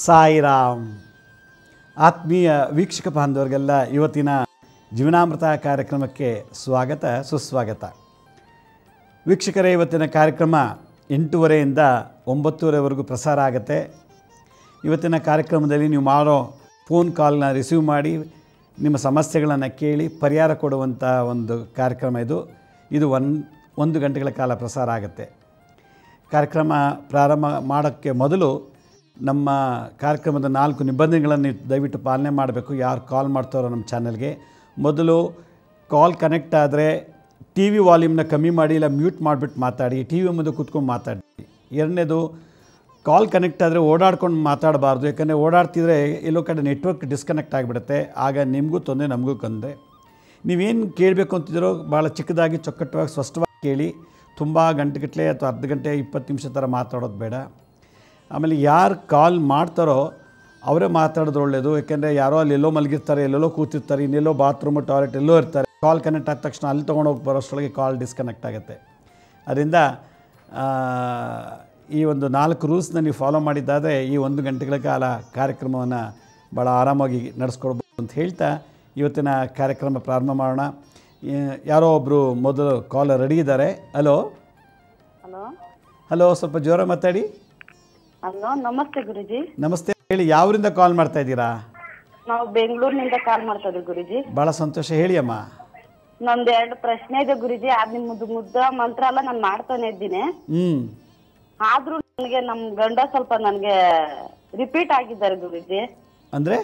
ಸಾಯಿರಾಮ್ ಆತ್ಮೀಯ ವೀಕ್ಷಕ ಬಾಂಧವರಿಗೆಲ್ಲ ಇವತ್ತಿನ ಜೀವನಾಮೃತ ಕಾರ್ಯಕ್ರಮಕ್ಕೆ ಸ್ವಾಗತ ಸುಸ್ವಾಗತ ವೀಕ್ಷಕರೇ ಇವತ್ತಿನ ಕಾರ್ಯಕ್ರಮ ಎಂಟೂವರೆಯಿಂದ ಒಂಬತ್ತುವರೆವರೆಗೂ ಪ್ರಸಾರ ಆಗುತ್ತೆ ಇವತ್ತಿನ ಕಾರ್ಯಕ್ರಮದಲ್ಲಿ ನೀವು ಮಾಡೋ ಫೋನ್ ಕಾಲ್ನ ರಿಸೀವ್ ಮಾಡಿ ನಿಮ್ಮ ಸಮಸ್ಯೆಗಳನ್ನು ಕೇಳಿ ಪರಿಹಾರ ಕೊಡುವಂಥ ಒಂದು ಕಾರ್ಯಕ್ರಮ ಇದು ಇದು ಒನ್ ಒಂದು ಗಂಟೆಗಳ ಕಾಲ ಪ್ರಸಾರ ಆಗುತ್ತೆ ಕಾರ್ಯಕ್ರಮ ಪ್ರಾರಂಭ ಮಾಡೋಕ್ಕೆ ಮೊದಲು ನಮ್ಮ ಕಾರ್ಯಕ್ರಮದ ನಾಲ್ಕು ನಿಬಂಧನೆಗಳನ್ನು ನೀವು ದಯವಿಟ್ಟು ಪಾಲನೆ ಮಾಡಬೇಕು ಯಾರು ಕಾಲ್ ಮಾಡ್ತಾರೋ ನಮ್ಮ ಚಾನಲ್ಗೆ ಮೊದಲು ಕಾಲ್ ಕನೆಕ್ಟ್ ಆದರೆ ಟಿ ವಿ ವಾಲ್ಯೂಮ್ನ ಕಮ್ಮಿ ಮಾಡಿ ಇಲ್ಲ ಮ್ಯೂಟ್ ಮಾಡಿಬಿಟ್ಟು ಮಾತಾಡಿ ಟಿ ವಿ ಮುಂದೆ ಕೂತ್ಕೊಂಡು ಮಾತಾಡಿ ಎರಡನೇದು ಕಾಲ್ ಕನೆಕ್ಟ್ ಆದರೆ ಓಡಾಡ್ಕೊಂಡು ಮಾತಾಡಬಾರ್ದು ಯಾಕಂದರೆ ಓಡಾಡ್ತಿದ್ರೆ ಎಲ್ಲೋ ಕಡೆ ನೆಟ್ವರ್ಕ್ ಡಿಸ್ಕನೆಕ್ಟ್ ಆಗಿಬಿಡುತ್ತೆ ಆಗ ನಿಮಗೂ ತೊಂದರೆ ನಮಗೂ ತೊಂದರೆ ನೀವೇನು ಕೇಳಬೇಕು ಅಂತಿದ್ದೀರೋ ಭಾಳ ಚಿಕ್ಕದಾಗಿ ಚೊಕ್ಕಟ್ಟವಾಗಿ ಸ್ಪಷ್ಟವಾಗಿ ಕೇಳಿ ತುಂಬ ಗಂಟೆಗಟ್ಟಲೆ ಅಥವಾ ಅರ್ಧ ಗಂಟೆ ಇಪ್ಪತ್ತು ನಿಮಿಷ ಥರ ಮಾತಾಡೋದು ಬೇಡ ಆಮೇಲೆ ಯಾರು ಕಾಲ್ ಮಾಡ್ತಾರೋ ಅವರೇ ಮಾತಾಡೋದು ಒಳ್ಳೆಯದು ಯಾಕೆಂದರೆ ಯಾರೋ ಅಲ್ಲಿ ಎಲ್ಲೋ ಮಲಗಿರ್ತಾರೆ ಎಲ್ಲೆಲ್ಲೋ ಕೂತಿರ್ತಾರೆ ಇನ್ನೆಲ್ಲೋ ಬಾತ್ರೂಮು ಟಾಯ್ಲೆಟ್ ಎಲ್ಲೋ ಇರ್ತಾರೆ ಕಾಲ್ ಕನೆಕ್ಟ್ ಆದ ತಕ್ಷಣ ಅಲ್ಲಿ ತೊಗೊಂಡೋಗಿ ಬರೋಷ್ಟರೊಳಗೆ ಕಾಲ್ ಡಿಸ್ಕನೆಕ್ಟ್ ಆಗುತ್ತೆ ಅದರಿಂದ ಆ, ಈ ಒಂದು ನಾಲ್ಕು ರೂಲ್ಸ್ನ ನೀವು ಫಾಲೋ ಮಾಡಿದ್ದಾದರೆ ಈ ಒಂದು ಗಂಟೆಗಳ ಕಾಲ ಕಾರ್ಯಕ್ರಮವನ್ನು ಭಾಳ ಆರಾಮಾಗಿ ನಡೆಸ್ಕೊಡ್ಬೋದು ಅಂತ ಹೇಳ್ತಾ ಇವತ್ತಿನ ಕಾರ್ಯಕ್ರಮ ಪ್ರಾರಂಭ ಮಾಡೋಣ ಈ- ಯಾರೋ ಒಬ್ಬರು ಮೊದಲು ಕಾಲ್ ರೆಡಿ ಇದ್ದಾರೆ ಹಲೋ ಹಲೋ ಹಲೋ ಸ್ವಲ್ಪ ಜೋರ ಮಾತಾಡಿ ಹಲೋ ನಮಸ್ತೆ ಗುರುಜಿ ನಮಸ್ತೆ ಹೇಳಿ ಯಾವರಿಂದ ಕಾಲ್ ಮಾಡ್ತಾ ಇದ್ದೀರಾ ನಾವು ಬೆಂಗಳೂರಿನಿಂದ ಕಾಲ್ ಮಾಡ್ತಾ ಇದ್ದೀವಿ ಗುರುಜಿ ಭಾಳ ಸಂತೋಷ ಹೇಳಿ ಅಮ್ಮ ನಮ್ದು ಎರಡು ಪ್ರಶ್ನೆ ಇದೆ ಗುರುಜಿ ಅದ್ ನಿಮ್ಮದು ಮುದ್ದ ಮಂತ್ರ ಎಲ್ಲ ನಾನು ಮಾಡ್ತಾನೆ ಇದ್ದೀನಿ ಹ್ಞೂ ಆದ್ರೂ ನನಗೆ ನಮ್ ಗಂಡ ಸ್ವಲ್ಪ ನನಗೆ ರಿಪೀಟ್ ಆಗಿದ್ದಾರೆ ಗುರುಜಿ ಅಂದರೆ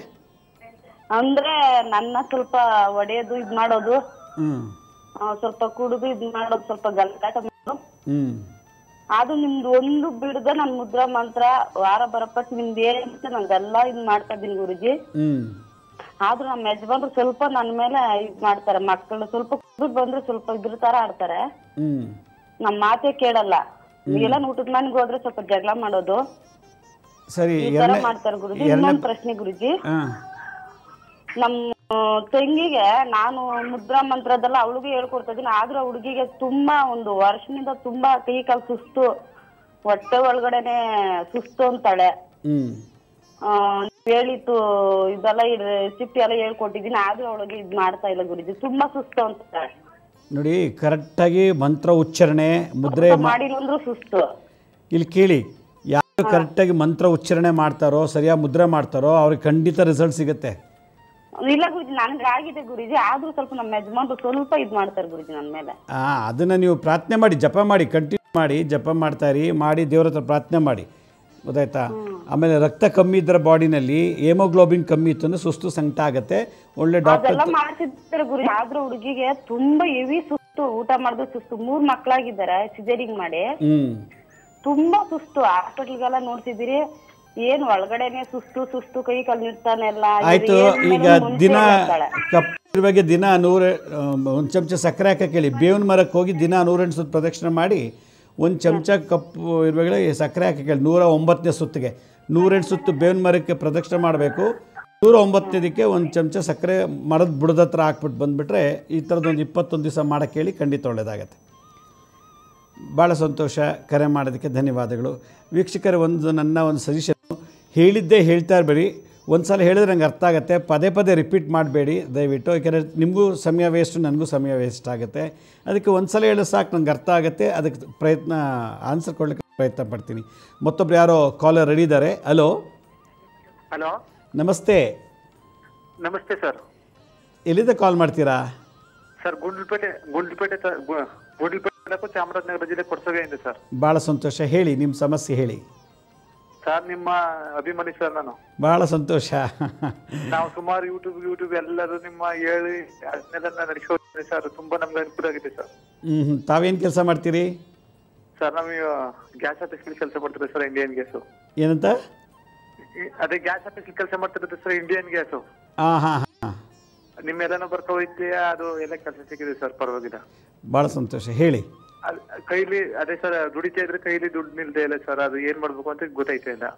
ಅಂದ್ರೆ ನನ್ನ ಸ್ವಲ್ಪ ಒಡೆಯೋದು ಇದ್ ಮಾಡೋದು ಹ್ಞೂ ಆ, ಸ್ವಲ್ಪ ಕುಡಿದು ಇದ್ ಮಾಡೋದು ಸ್ವಲ್ಪ ಗಲಾಟ ಮಾಡೋದು ಹ್ಞೂ ಅದು ನಿಮ್ದು ಒಂದು ಬಿಡದೆ ನನ್ ಮುದ್ರಾ ಮಂತ್ರ ವಾರ ಬರಪಟ್ಟು ನಿಮ್ದು ಏನಿರುತ್ತೆ ನಂದೆಲ್ಲ ಇದ್ ಮಾಡ್ತಾ ಇದೀನಿ ಗುರುಜಿ ಹ್ಞೂ ಆದ್ರೂ ನಮ್ಮ ಯಜಮಾನ್ರು ಸ್ವಲ್ಪ ನನ್ನ ಮೇಲೆ ಇದ್ ಮಾಡ್ತಾರೆ ಮಕ್ಕಳು ಸ್ವಲ್ಪ ಕುಡಿದ್ ಬಂದ್ರೆ ಸ್ವಲ್ಪ ಇದ್ರ ತರ ಆಡ್ತಾರೆ ಹ್ಞೂ ನಮ್ ಮಾತೇ ಕೇಳಲ್ಲ ಎಲ್ಲ ಊಟದ ಮನೆಗೆ ಹೋದ್ರೆ ಸ್ವಲ್ಪ ಜಗಳ ಮಾಡೋದು ಸರಿ ಈ ತರ ಎರಡನೇ ಮಾಡ್ತಾರೆ ಗುರುಜಿ ಎರಡನೇ ಇನ್ನೊಂದ್ ಪ್ರಶ್ನೆ ಗುರುಜಿ ಹಾಂ ನಮ್ಮ ತಂಗಿಗೆ ನಾನು ಮುದ್ರಾ ಮಂತ್ರದೆಲ್ಲ ಅವಳಿಗೆ ಹೇಳ್ಕೊಡ್ತಾ ಇದೀನಿ ಆದ್ರೂ ಹುಡುಗಿಗೆ ತುಂಬಾ ಒಂದು ವರ್ಷದಿಂದ ತುಂಬಾ ಕೈ ಕಾಲು ಸುಸ್ತು ಹೊಟ್ಟೆ ಒಳಗಡೆನೆ ಸುಸ್ತು ಅಂತಾಳೆ ಹ್ಞೂ ಆ, ಹೇಳಿತ್ತು ಇದೆಲ್ಲ ರೆಸಿಪಿ ಎಲ್ಲ ಹೇಳ್ಕೊಟ್ಟಿದೀನಿ ಆದ್ರೂ ಅವಳಿಗೆ ಇದ್ ಮಾಡ್ತಾ ಇಲ್ಲ ಗುರುಜಿ ತುಂಬಾ ಸುಸ್ತು ಅಂತಾಳೆ ನೋಡಿ ಕರೆಕ್ಟಾಗಿ ಮಂತ್ರ ಉಚ್ಚಾರಣೆ ಮುದ್ರೆ ಮಾ- ಮಾಡಿಲ್ಲ ಅಂದ್ರೂ ಸುಸ್ತು ಇಲ್ಲಿ ಕೇಳಿ ಯಾರು ಕರೆಕ್ಟಾಗಿ ಮಂತ್ರ ಉಚ್ಚಾರಣೆ ಮಾಡ್ತಾರೋ ಸರಿಯಾಗಿ ಮುದ್ರೆ ಮಾಡ್ತಾರೋ ಅವ್ರಿಗೆ ಖಂಡಿತ ರಿಸಲ್ಟ್ ಸಿಗುತ್ತೆ ಇಲ್ಲ ಗುರುಜಿ ನನ್ಗೆ ಆಗಿದೆ ಗುರುಜಿ ಆದ್ರೂ ಸ್ವಲ್ಪ ನಮ್ಮ ಯಜಮಾನ್ರು ಸ್ವಲ್ಪ ಇದ್ ಮಾಡ್ತಾರೆ ಗುರುಜಿ ನನ್ ಮೇಲೆ ಆ, ಅದನ್ನು ನೀವು ಪ್ರಾರ್ಥನೆ ಮಾಡಿ ಜಪ ಮಾಡಿ ಕಂಟಿನ್ಯೂ ಮಾಡಿ ಜಪ ಮಾಡ್ತಾ ಇರಿ ಮಾಡಿ ದೇವ್ರ ಹತ್ರ ಪ್ರಾರ್ಥನೆ ಮಾಡಿ ಗೊತ್ತಾಯ್ತಾ ಆಮೇಲೆ ರಕ್ತ ಕಮ್ಮಿ ಇದ್ದರೆ ಬಾಡಿನಲ್ಲಿ ಹೇಮೋಗ್ಲೋಬಿನ್ ಕಮ್ಮಿ ಇತ್ತು ಅಂದ್ರೆ ಸುಸ್ತು ಸಂಕಟ ಆಗುತ್ತೆ ಒಳ್ಳೆ ಡಾಕ್ಟರ್ ಅದೆಲ್ಲ ಮಾಡ್ತಿದ್ದಾರೆ ಗುರುಜಿ ಆದ್ರೂ ಹುಡುಗಿಗೆ ತುಂಬಾ ಹೆವಿ ಸುಸ್ತು ಊಟ ಮಾಡಿದ್ರೆ ಸುಸ್ತು ಮೂರ್ ಮಕ್ಳಾಗಿದ್ದಾರೆ ಸಿಜರಿಂಗ್ ಮಾಡಿ ಹ್ಞೂ ತುಂಬಾ ಸುಸ್ತು ಹಾಸ್ಪಿಟಲ್ಗೆಲ್ಲ ನೋಡ್ತಿದ್ದೀರಿ ಏನ್ ಒಳಗಡೆನೆ ಸುಸ್ತು ಸುಸ್ತು ಕೈ ಕಾಲು ನಿಡ್ತಾನೆ ಎಲ್ಲ ಆಯಿತು ಈಗ ದಿನ ಕಪ್ಪು ಬಗ್ಗೆ ದಿನ ನೂರ ಒಂದು ಚಮಚ ಸಕ್ಕರೆ ಹಾಕಕ್ಕೆ ಹೇಳಿ ಬೇವಿನ ಮರಕ್ಕೆ ಹೋಗಿ ದಿನ ನೂರೆಂಟು ಸುತ್ತು ಪ್ರದಕ್ಷಿಣೆ ಮಾಡಿ ಒಂದು ಚಮಚ ಕಪ್ಪು ಇರುವಾಗಲೇ ಸಕ್ಕರೆ ಹಾಕಕ್ಕೆ ಹೇಳಿ ನೂರ ಒಂಬತ್ತನೇ ಸುತ್ತಿಗೆ ನೂರೆಂಟು ಸುತ್ತು ಬೇವಿನ ಮರಕ್ಕೆ ಪ್ರದಕ್ಷಿಣೆ ಮಾಡಬೇಕು ನೂರ ಒಂಬತ್ತನೇದಕ್ಕೆ ಒಂದು ಚಮಚ ಸಕ್ಕರೆ ಮರದ ಬುಡದ ಹತ್ರ ಹಾಕ್ಬಿಟ್ಟು ಬಂದುಬಿಟ್ರೆ ಈ ಥರದೊಂದು ಇಪ್ಪತ್ತೊಂದು ದಿವಸ ಮಾಡೋಕ್ಕೆ ಹೇಳಿ ಖಂಡಿತ ಒಳ್ಳೆಯದಾಗತ್ತೆ ಭಾಳ ಸಂತೋಷ ಕರೆ ಮಾಡೋದಕ್ಕೆ ಧನ್ಯವಾದಗಳು ವೀಕ್ಷಕರ ಒಂದು ನನ್ನ ಒಂದು ಸಜೆಷನ್ ಹೇಳಿದ್ದೇ ಹೇಳ್ತಾ ಇರಬೇಡಿ ಒಂದು ಸಲ ಹೇಳಿದ್ರೆ ನಂಗೆ ಅರ್ಥ ಆಗುತ್ತೆ ಪದೇ ಪದೇ ರಿಪೀಟ್ ಮಾಡಬೇಡಿ ದಯವಿಟ್ಟು ಯಾಕೆಂದರೆ ನಿಮಗೂ ಸಮಯ ವೇಸ್ಟು ನನಗೂ ಸಮಯ ವೇಸ್ಟ್ ಆಗುತ್ತೆ ಅದಕ್ಕೆ ಒಂದು ಸಲ ಹೇಳಿದ್ರೆ ಸಾಕು ನಂಗೆ ಅರ್ಥ ಆಗುತ್ತೆ ಅದಕ್ಕೆ ಪ್ರಯತ್ನ ಆನ್ಸರ್ ಕೊಡಲಿಕ್ಕೆ ಪ್ರಯತ್ನ ಪಡ್ತೀನಿ ಮತ್ತೊಬ್ರು ಯಾರೋ ಕಾಲರ್ ರೆಡಿ ಇದ್ದಾರೆ ಹಲೋ ಹಲೋ ನಮಸ್ತೆ ನಮಸ್ತೆ ಸರ್ ಎಲ್ಲಿಂದ ಕಾಲ್ ಮಾಡ್ತೀರಾ ಸರ್ ಗುಂಡ್ಲಪೇಟೆ ಗುಂಡ್ಲಪೇಟೆ ತ- ಗು- ಗುಂಡ್ಲಪೇಟೆ ತಾಲೂಕು ಚಾಮರಾಜನಗರ ಜಿಲ್ಲೆ ಕೊಡ್ಸಗೆಯಿಂದ ಸರ್ ಭಾಳ ಸಂತೋಷ ಹೇಳಿ ನಿಮ್ಮ ಸಮಸ್ಯೆ ಹೇಳಿ ಸರ್ ನಿಮ್ಮ ಅಭಿಮಾನಿ ಸರ್ ನಾನು ಭಾಳ ಸಂತೋಷ ನಾವು ಸುಮಾರು ಯೂಟ್ಯೂಬ್ ಯೂಟ್ಯೂಬ್ ಎಲ್ಲರೂ ನಿಮ್ಮ ಹೇಳಿ ಅದನ್ನೆಲ್ಲ ನಡೆಸ್ಕೊಡ್ತೀವಿ ಸರ್ ತುಂಬಾ ನಮ್ಗೆ ಅನುಕೂಲ ಆಗಿದೆ ಸರ್ ಹ್ಞೂ ಹ್ಞೂ ತಾವೇನು ಕೆಲಸ ಮಾಡ್ತೀರಿ ಸರ್ ನಾವು ಗ್ಯಾಸ್ ಆಫೀಸ್ಲಿ ಕೆಲಸ ಮಾಡ್ತಿದ್ದೆ ಸರ್ ಇಂಡಿಯನ್ ಗ್ಯಾಸು ಏನಂತ ಅದೇ ಗ್ಯಾಸ್ ಆಫೀಸ್ಲಿ ಕೆಲಸ ಮಾಡ್ತಿರೋದು ಸರ್ ಇಂಡಿಯನ್ ಗ್ಯಾಸು ಹಾಂ ಹಾಂ ಹಾಂ ನಿಮ್ಮೆಲ್ಲ ಬರ್ಕೊ ಹೋಯ್ತಿ ಅದು ಎಲ್ಲ ಕೆಲಸ ಸಿಕ್ಕಿದೆ ಸರ್ ಪರವಾಗಿಲ್ಲ ಭಾಳ ಸಂತೋಷ ಹೇಳಿ ಅದ್- ಕೈಲಿ ಅದೇ ಸರ್ ದುಡಿತಾ ಇದ್ರೆ ಕೈಲಿ ದುಡ್ಡು ನಿಲ್ದೇ ಇಲ್ಲ ಸರ್ ಅದು ಏನ್ ಮಾಡ್ಬೇಕು ಅಂತ ಗೊತ್ತಾಯ್ತಾ ಇಲ್ಲ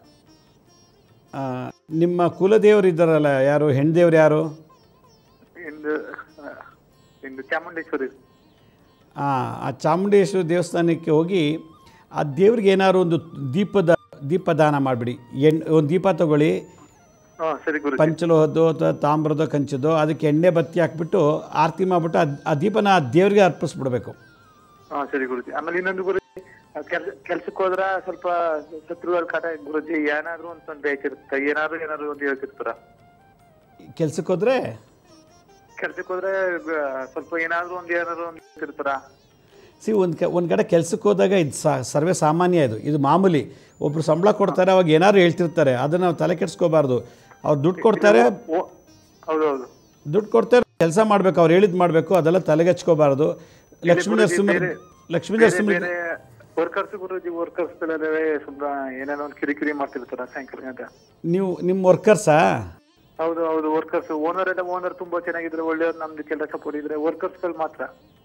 ಆ, ನಿಮ್ಮ ಕುಲದೇವರು ಇದ್ದಾರಲ್ಲ ಯಾರು ಹೆಣ್ದೇವ್ರು ಯಾರು ಇಂದು ಆ, ಇಂದು ಚಾಮುಂಡೇಶ್ವರಿ ಆ ಆ ಚಾಮುಂಡೇಶ್ವರಿ ದೇವಸ್ಥಾನಕ್ಕೆ ಹೋಗಿ ಆ ದೇವ್ರಿಗೆ ಏನಾದ್ರು ಒಂದು ದೀಪದ ದೀಪದಾನ ಮಾಡಿಬಿಡಿ ಎಣ್ಣೆ ಒಂದು ದೀಪ ತಗೊಳ್ಳಿ ಹಾ ಸರಿ ಗುರುಜಿ ಪಂಚಲೋಹದ್ದು ಅಥವಾ ತಾಮ್ರದ್ದು ಕಂಚದ್ದು ಅದಕ್ಕೆ ಎಣ್ಣೆ ಬತ್ತಿ ಹಾಕ್ಬಿಟ್ಟು ಆರತಿ ಮಾಡಿಬಿಟ್ಟು ಆ ಆ ದೀಪನ ಆ ದೇವ್ರಿಗೆ ಅರ್ಪಿಸ್ಬಿಡ್ಬೇಕು ಹಾ ಸರಿ ಗುರುಜಿ ಆಮೇಲೆ ಇನ್ನೊಂದು ಗುರುಜಿ ಕೆಲ್ಸ ಕೆಲ್ಸಕ್ಕೆ ಹೋದ್ರ ಸ್ವಲ್ಪ ಶತ್ರುಗಳ ಕಾಟ ಗುರುಜಿ ಏನಾದ್ರು ಒಂದ್ ಸ್ವಲ್ಪ ಬೇಕಿರುತ್ತೆ ಏನಾದ್ರು ಏನಾದ್ರು ಒಂದು ಹೇಳ್ತಿರ್ತಾರ ಕೆಲ್ಸಕ್ಕೆ ಹೋದರೆ ಕೆಲ್ಸಕ್ಕೆ ಹೋದ್ರೆ ಆ, ಸ್ವಲ್ಪ ಏನಾದ್ರು ಒಂದ್ ಏನಾದ್ರು ಒಂದ್ ಹೇಳ್ತಿರ್ತಾರ ಸಿ ಒಂದು ಕ ಒಂದು ಕಡೆ ಕೆಲ್ಸಕ್ಕೆ ಹೋದಾಗ ಇದು ಸಾ ಸರ್ವೇ ಸಾಮಾನ್ಯ ಇದು ಇದು ಮಾಮೂಲಿ ಒಬ್ರು ಸಂಬಳ ಕೊಡ್ತಾರೆ ಅವಾಗ ಏನಾದ್ರು ಹೇಳ್ತಿರ್ತಾರೆ ಅದನ್ನು ನಾವು ತಲೆ ಕೆಡಿಸ್ಕೋಬಾರ್ದು ಅವ್ರು ದುಡ್ಡು ಕೊಡ್ತಾರೆ ಓ ಹೌದೌದು ದುಡ್ಡು ಕೊಡ್ತಾರೆ ಕೆಲಸ ಮಾಡಬೇಕು ಅವ್ರು ಹೇಳಿದ್ ಮಾಡಬೇಕು ಅದೆಲ್ಲ ತಲೆಗೆ ಹಚ್ಕೋಬಾರ್ದು ಲಕ್ಷ್ಮೀ ನರಸಿಂಹ ಲಕ್ಷ್ಮೀ ನರಸಿಂಹ ಬೇರೆ ವರ್ಕರ್ಸ್ ಗುರುಜಿ ವರ್ಕರ್ಸ್ ಸ್ವಲ್ಪ ಏನೇನೋ ಒಂದು ಕಿರಿಕಿರಿ ಮಾಡ್ತಿರ್ತಾರ ಸಾಯಂಕಾಲ ಗಂಟ ನೀವು ನಿಮ್ಮ ವರ್ಕರ್ಸಾ ಹೌದು ಹೌದು ವರ್ಕರ್ಸ್ ಓನರ್ ಎಲ್ಲ ಓನರ್ ತುಂಬಾ ಚೆನ್ನಾಗಿದ್ರೆ ಒಳ್ಳೆಯವ್ರು ನಮ್ದು ಕೆಲಸ ಕೊಡಿದ್ರೆ ವರ್ಕರ್ಸ್ ಗಳು ಮಾತ್ರ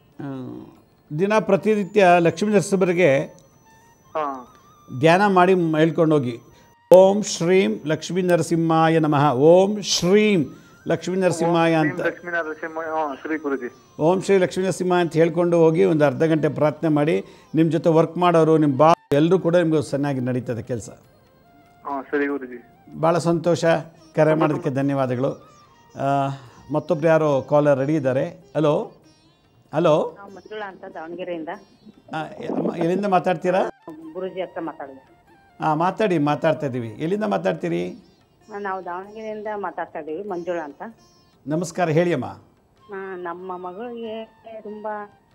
ದಿನ ಪ್ರತಿನಿತ್ಯ ಲಕ್ಷ್ಮೀ ನರಸಿಂಹರಿಗೆ ಹಾ ಧ್ಯಾನ ಮಾಡಿ ಮ್- ಹೇಳ್ಕೊಂಡು ಹೋಗಿ ಓಂ ಶ್ರೀಂ ಲಕ್ಷ್ಮೀ ನರಸಿಂಹಾಯ ನಮಃ ಓಂ ಶ್ರೀಂ ಲಕ್ಷ್ಮೀ ನರಸಿಂಹಾಯ ಅಂತ ಲಕ್ಷ್ಮೀ ನರಸಿಂಹ ಹಾ ಶ್ರೀ ಗುರುಜಿ ಓಂ ಶ್ರೀ ಲಕ್ಷ್ಮೀ ನರಸಿಂಹ ಅಂತ ಹೇಳ್ಕೊಂಡು ಹೋಗಿ ಒಂದು ಅರ್ಧ ಗಂಟೆ ಪ್ರಾರ್ಥನೆ ಮಾಡಿ ನಿಮ್ಮ ಜೊತೆ ವರ್ಕ್ ಮಾಡೋರು ನಿಮ್ಮ ಬಾ ಎಲ್ಲರೂ ಕೂಡ ನಿಮಗೂ ಚೆನ್ನಾಗಿ ನಡೀತದೆ ಕೆಲಸ ಹಾ ಸರಿ ಗುರುಜಿ ಭಾಳ ಸಂತೋಷ ಕರೆ ಮಾಡೋದಕ್ಕೆ ಧನ್ಯವಾದಗಳು ಆ, ಮತ್ತೊಬ್ರು ಯಾರೋ ಕಾಲರ್ ರೆಡಿ ಇದ್ದಾರೆ ಹಲೋ ಹಲೋ ನಾವು ಮಂಜುಳಾ ಅಂತ ದಾವಣಗೆರೆಯಿಂದ ಆ, ಅಮ್ಮ, ಎಲ್ಲಿಂದ ಮಾತಾಡ್ತೀರಾ ಗುರುಜಿ ಹತ್ರ ಮಾತಾಡಿದೆ ಹಾಂ ಮಾತಾಡಿ ಮಾತಾಡ್ತಾ ಇದ್ದೀವಿ ಎಲ್ಲಿಂದ ಮಾತಾಡ್ತೀರಿ ನಾವು ದಾವಣಗೆರೆಯಿಂದ ಮಾತಾಡ್ತಾ ಇದ್ದೀವಿ ಮಂಜುಳಾ ಅಂತ ನಮಸ್ಕಾರ ಹೇಳಿ ಅಮ್ಮ ಆ, ನಮ್ಮ ಮಗಳಿಗೆ ತುಂಬಾ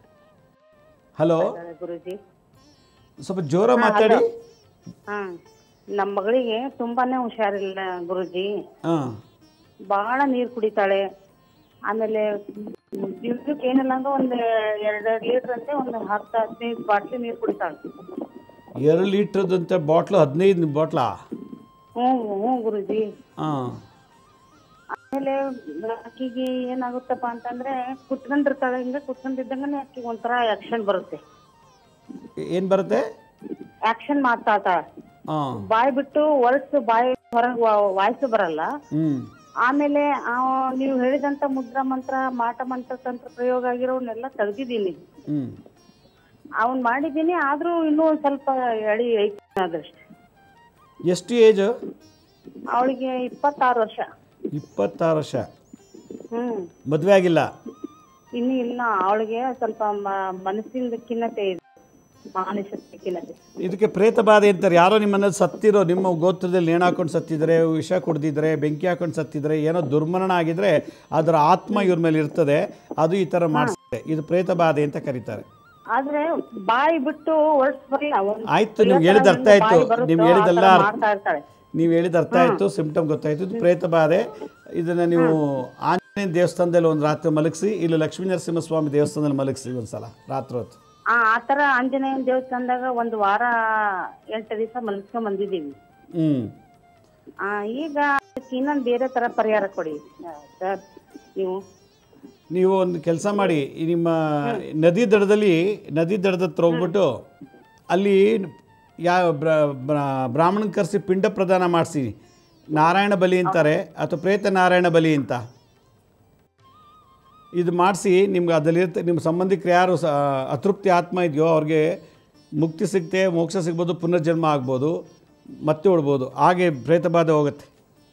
ಹಲೋ ಇದಾಳೆ ಗುರುಜಿ ಸ್ವಲ್ಪ ಜೋರ ಮಾತಾಡಿ ಹಾ ನಮ್ಮ ಮಗಳಿಗೆ ತುಂಬಾನೇ ಹುಷಾರಿಲ್ಲ ಗುರುಜಿ ಹಾಂ ಬಹಳ ನೀರ್ ಕುಡಿತಾಳೆ ಆಮೇಲೆ ದಿವ್ಸಕ್ಕೆ ಏನಿಲ್ಲ ಅಂದ್ರೆ ಒಂದ್ ಎರಡೆರಡು ಲೀಟರ್ ಅಂತೆ ಒಂದು ಹತ್ತು ಹದಿನೈದು ಬಾಟ್ಲಿ ನೀರ್ ಕುಡಿತಾಳೆ ಎರಡು ಲೀಟ್ರದಂತೆ ಬಾಟ್ಲು ಹದಿನೈದು ಬಾಟ್ಲಾ ಹ್ಞೂ ಹ್ಞೂ ಗುರುಜಿ ಹಾಂ ಆಮೇಲೆ ಆಕಿಗೆ ಏನಾಗುತ್ತಪ್ಪ ಅಂತಂದ್ರೆ ಕುತ್ಕೊಂಡಿರ್ತಾಳೆ ಹಿಂಗೆ ಕುತ್ಕೊಂಡಿದ್ದಂಗನೆ ಆಕಿಗೆ ಒಂಥರ ಆಕ್ಷನ್ ಬರುತ್ತೆ ಏನು ಬರುತ್ತೆ ಆಕ್ಷನ್ ಮಾಡ್ತಾ ಇರ್ತಾಳೆ ಹಾಂ ಬಾಯ್ ಬಿಟ್ಟು ವರ್ಡ್ಸ್ ಬಾಯ್ ಹೊರಗೆ ವಾಯ್ಸ್ ಬರಲ್ಲ ಹ್ಞೂ ಆಮೇಲೆ ಆ ನೀವು ಹೇಳಿದಂತ ಮುದ್ರಾ ಮಂತ್ರ ಮಾಟ ಮಂತ್ರ ತಂತ್ರ ಪ್ರಯೋಗ ಆಗಿರೋವನ್ನೆಲ್ಲ ತೆಗ್ದಿದ್ದೀನಿ ಹ್ಞೂ ಅವ್ನ್ ಮಾಡಿದ್ದೀನಿ ಆದ್ರೂ ಇನ್ನೂ ಒಂದ್ ಸ್ವಲ್ಪ ಎಳಿ ಐತಿ ಅದಷ್ಟೇ ಎಷ್ಟು ಏಜು ಅವಳಿಗೆ ಇಪ್ಪತ್ತಾರು ವರ್ಷ ಇಪ್ಪತ್ತಾರು ವರ್ಷ ಹ್ಮ್ ಮದುವೆ ಆಗಿಲ್ಲ ಇನ್ನು ಇಲ್ಲ ಅವಳಿಗೆ ಸ್ವಲ್ಪ ಮ- ಮನಸ್ಸಿಂದ ಖಿನ್ನತೆ ಇದೆ ಮಾನಸಿಕ ಖಿನ್ನತೆ ಇದಕ್ಕೆ ಪ್ರೇತ ಬಾಧೆ ಅಂತಾರೆ ಯಾರೋ ನಿಮ್ಮನ್ನಲ್ಲಿ ಸತ್ತಿರೋ ನಿಮ್ಮ ಗೋತ್ರದಲ್ಲಿ ನೇಣು ಹಾಕೊಂಡು ಸತ್ತಿದ್ರೆ ವಿಷ ಕುಡ್ದಿದ್ರೆ ಬೆಂಕಿ ಹಾಕೊಂಡು ಸತ್ತಿದ್ರೆ ಏನೋ ದುರ್ಮರಣ ಆಗಿದ್ರೆ ಅದರ ಆತ್ಮ ಇವ್ರ ಮೇಲೆ ಇರ್ತದೆ ಅದು ಈ ಥರ ಮಾಡಿಸುತ್ತೆ ಇದು ಪ್ರೇತ ಬಾಧೆ ಅಂತ ಕರೀತಾರೆ ಆದ್ರೆ ಬಾಯಿ ಬಿಟ್ಟು ವರ್ಡ್ಸ್ ಬರಲ್ಲ ಒಂದ್ ಆಯ್ತು ನೀವು ಹೇಳಿದ ಅರ್ಥ ಬಾಯಿ ಆಯ್ತು ಬರುತ್ತೋ ನೀವು ಆ ಹೇಳಿದೆಲ್ಲ ಥರ ಅರ್ಥ- ಮಾಡ್ತಾ ಇರ್ತಾಳೆ ನೀವು ಹೇಳಿದ ಅರ್ಥ ಆಯಿತು ಸಿಂಪ್ಟಮ್ ಗೊತ್ತಾಯಿತು ಇದು ಪ್ರೇತ ಬಾಧೆ ಇದನ್ನು ನೀವು ಆಂಜನೇಯ ದೇವಸ್ಥಾನದಲ್ಲಿ ಒಂದು ರಾತ್ರಿ ಮಲಗಿಸಿ ಇಲ್ಲಿ ಲಕ್ಷ್ಮೀ ನರಸಿಂಹ ಸ್ವಾಮಿ ದೇವಸ್ಥಾನದಲ್ಲಿ ಮಲಗಿಸಿ ಒಂದು ಸಲ ರಾತ್ರಿ ಹೊತ್ತು ಆ ಆತರ ಆಂಜನೇಯನ ದೇವಸ್ಥಾನದಾಗ ಒಂದ್ ವಾರ ಎಂಟು ದಿವಸ ಮಲ್ಸ್ಕೊಂಡ್ ಬಂದಿದ್ದೀವಿ ಹ್ಞೂ ಆ, ಈಗ ಅದಕ್ಕೆ ಇನ್ನೊಂದ್ ಬೇರೆ ತರ ಪರಿಹಾರ ಕೊಡಿ ಸರ್ ನೀವು ನೀವು ಒಂದು ಕೆಲಸ ಮಾಡಿ ಈ ನಿಮ್ಮ ನದಿ ದಡದಲ್ಲಿ ನದಿ ದಡದ ಹತ್ರ ಹೋಗ್ಬಿಟ್ಟು ಅಲ್ಲಿ ಯಾವ ಬ್ರಾಹ್ಮಣನ ಕರೆಸಿ ಪಿಂಡ ಪ್ರದಾನ ಮಾಡಿಸಿ ನಾರಾಯಣ ಬಲಿ ಅಂತಾರೆ ಅಥವಾ ಪ್ರೇತ ನಾರಾಯಣ ಬಲಿ ಅಂತ ಇದು ಮಾಡಿಸಿ ನಿಮ್ಗೆ ಅದರಲ್ಲಿರ್ತ ನಿಮ್ಮ ಸಂಬಂಧಿಕರು ಯಾರು ಸ ಅತೃಪ್ತಿ ಆತ್ಮ ಇದೆಯೋ ಅವ್ರಿಗೆ ಮುಕ್ತಿ ಸಿಗುತ್ತೆ ಮೋಕ್ಷ ಸಿಗ್ಬೋದು ಪುನರ್ಜನ್ಮ ಆಗ್ಬೋದು ಮತ್ತೆ ಉಳ್ಬೋದು ಹಾಗೆ ಪ್ರೇತ ಬಾಧೆ ಹೋಗುತ್ತೆ